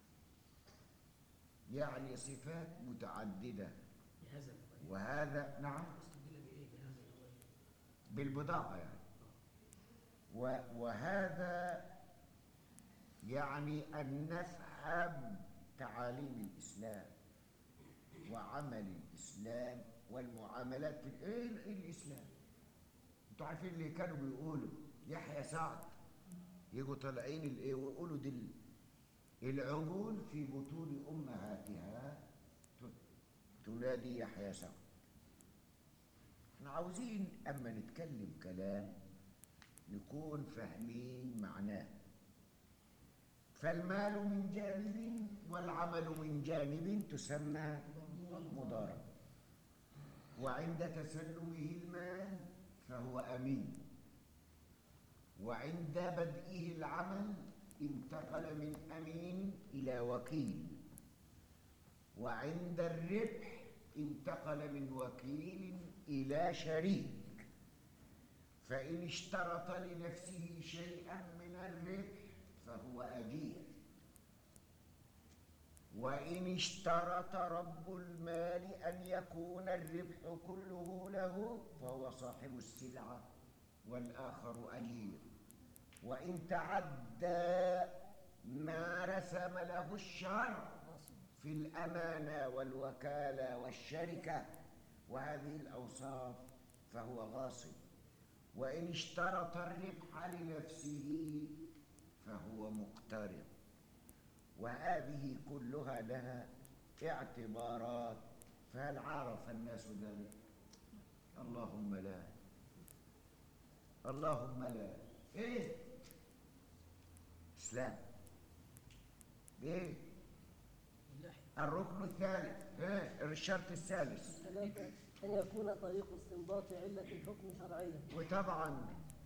يعني صفات متعددة بهذا وهذا نعم استبدل بإيه بهذا الأول بالبضاعة يعني و وهذا يعني أن نفهم تعاليم الإسلام وعمل الإسلام والمعاملات في ايه ال- إيه الاسلام انتوا عارفين اللي كانوا بيقولوا يحيى سعد يجوا طالعين الايه ويقولوا دي ال- العجول في بطون امهاتها ت- تنادي يحيى سعد احنا عاوزين اما نتكلم كلام نكون فاهمين معناه فالمال من جانب والعمل من جانب تسمى مضاربة وعند تسلمه المال فهو أمين وعند بدئه العمل انتقل من أمين إلى وكيل وعند الربح انتقل من وكيل إلى شريك فإن اشترط لنفسه شيئا من الربح فهو أجير وإن اشترط رب المال أن يكون الربح كله له فهو صاحب السلعة والآخر أجير وإن تعدى ما رسم له الشرع في الأمانة والوكالة والشركة وهذه الأوصاف فهو غاصب وإن اشترط الربح لنفسه فهو مقترض وهذه كلها لها اعتبارات فهل عرف الناس ذلك اللهم لا اللهم لا ايه اسلام ايه الركن الثالث ايه الشرط الثالث ثلاثة أن يكون طريق استنباط علة الحكم شرعيا وطبعا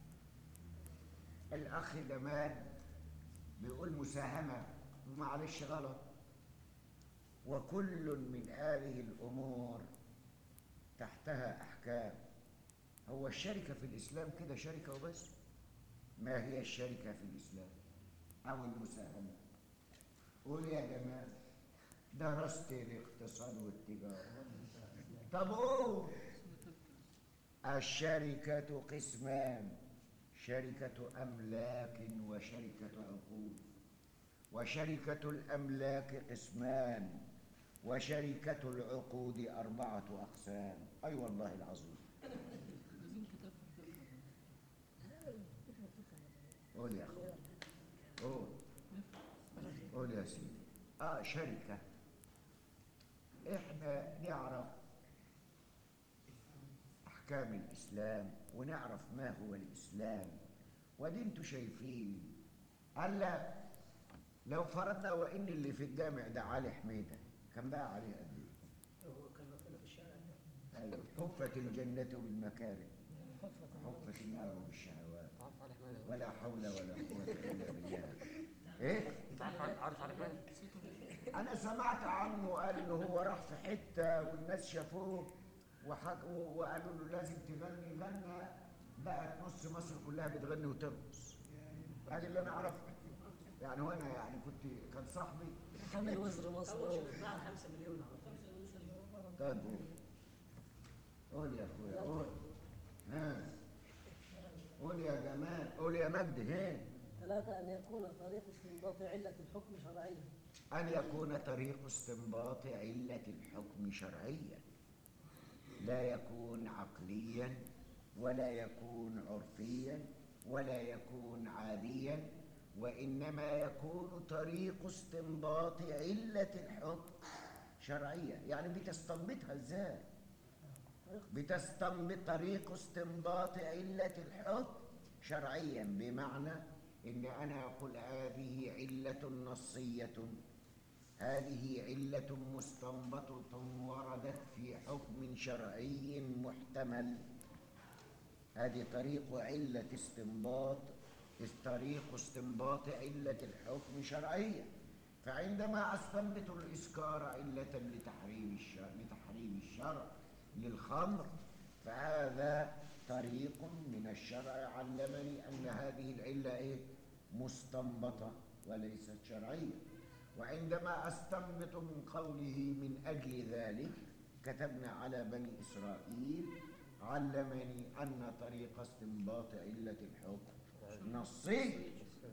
الاخ جمال بيقول مساهمه معلش غلط وكل من هذه الامور تحتها احكام هو الشركه في الاسلام كده شركه وبس ما هي الشركه في الاسلام او المساهمه قول يا جمال درست الاقتصاد والتجاره طب قول الشركة قسمان شركة أملاك وشركة عقود وشركة الأملاك قسمان وشركة العقود أربعة أقسام أي أيوة والله العظيم قول يا أخي قول قول يا سيدي آه شركة إحنا نعرف أحكام الإسلام ونعرف ما هو الإسلام ودي انتوا شايفين ألا لو فرضنا وإن اللي في الجامع ده علي حميدة كان بقى عليه قد إيه؟ هو كان ربنا في الشارع أيوة حفت الجنة بالمكاره حفت النار بالشهوات ولا حول ولا قوة إلا بالله إيه؟ عارف على فين؟ أنا سمعت عنه قال إن هو راح في حتة والناس شافوه وحك... وقالوا له لازم تغني غنى بقت نص مصر كلها بتغني وترقص هذا اللي أنا أعرفه يعني وأنا يعني كنت كان صاحبي حامل وزر مصر اول هو. شيء باع 5 مليون طيب قول قول يا أخويا قول ها قول يا جمال قول يا مجدي ها ثلاثة أن يكون طريق استنباط علة الحكم شرعيا أن يكون طريق استنباط علة الحكم شرعيا لا يكون عقليا ولا يكون عرفيا ولا يكون عاديا وإنما يكون طريق استنباط علة الحكم شرعيا يعني بتستنبطها ازاي بتستنبط طريق استنباط علة الحكم شرعيا بمعنى ان انا اقول هذه علة نصية هذه علة مستنبطة وردت في حكم شرعي محتمل هذه طريق علة استنباط طريق استنباط علة الحكم شرعية فعندما استنبط الإسكار علة لتحريم الشرع لتحريم الشرع للخمر فهذا طريق من الشرع علمني أن هذه العلة إيه؟ مستنبطة وليست شرعية وعندما أستنبط من قوله من أجل ذلك كتبنا على بني إسرائيل علمني أن طريق استنباط علة الحكم نصية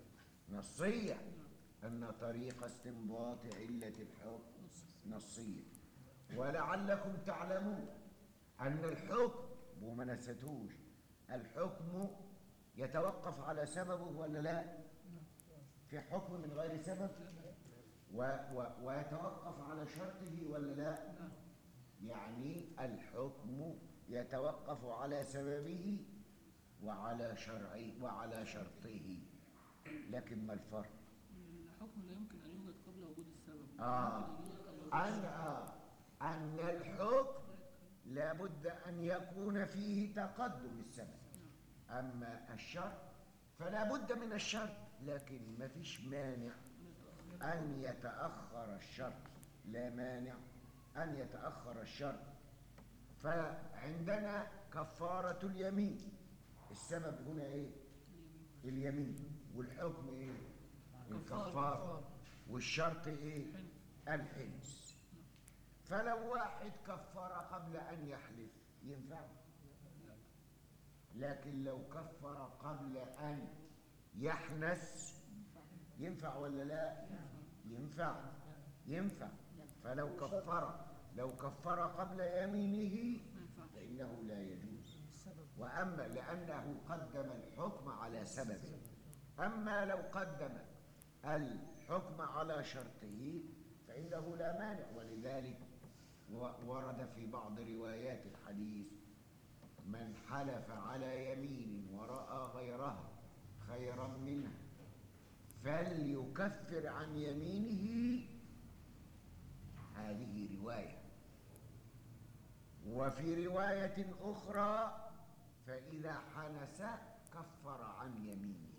نصية أن طريق استنباط علة الحكم نصية ولعلكم تعلمون أن الحكم وما نسيتوش الحكم يتوقف على سببه ولا لا في حكم من غير سبب و و ويتوقف على شرطه ولا لا يعني الحكم يتوقف على سببه وعلى شرعه وعلى شرطه لكن ما الفرق الحكم لا يمكن أن يوجد قبل وجود السبب آه. ممكن يوجد قبل وجود أن آه أن الحكم لابد أن يكون فيه تقدم السبب أما الشرط فلا بد من الشرط لكن ما فيش مانع أن يتأخر الشرط لا مانع أن يتأخر الشرط فعندنا كفارة اليمين السبب هنا إيه؟ اليمين والحكم إيه؟ الكفارة والشرط إيه؟ الحنس فلو واحد كفر قبل أن يحلف ينفع لكن لو كفر قبل أن يحنس ينفع ولا لا ينفع ينفع فلو كفر لو كفر قبل يمينه فإنه لا يجوز وأما لأنه قدم الحكم على سببه أما لو قدم الحكم على شرطه فإنه لا مانع ولذلك و- ورد في بعض روايات الحديث من حلف على يمين ورأى غيرها خيرا منها فليكفر عن يمينه هذه رواية وفي رواية أخرى فإذا حنس كفر عن يمينه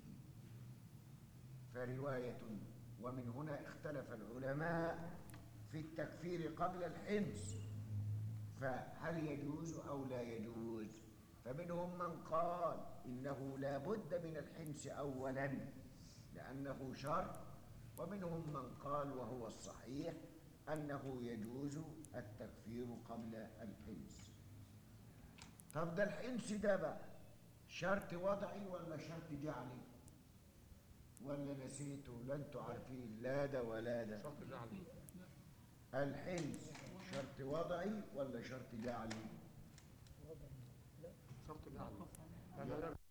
فرواية ومن هنا اختلف العلماء في التكفير قبل الحنس فهل يجوز أو لا يجوز فمنهم من قال إنه لا بد من الحنس أولا لأنه شرط ومنهم من قال وهو الصحيح أنه يجوز التكفير قبل الحنس طب ده الحنس ده بقى شرط وضعي ولا شرط جعلي ولا نسيته لا انتوا عارفين لا ده ولا ده شرط جعلي الحنس شرط وضعي ولا شرط جعلي شرط جعلي لا لا لا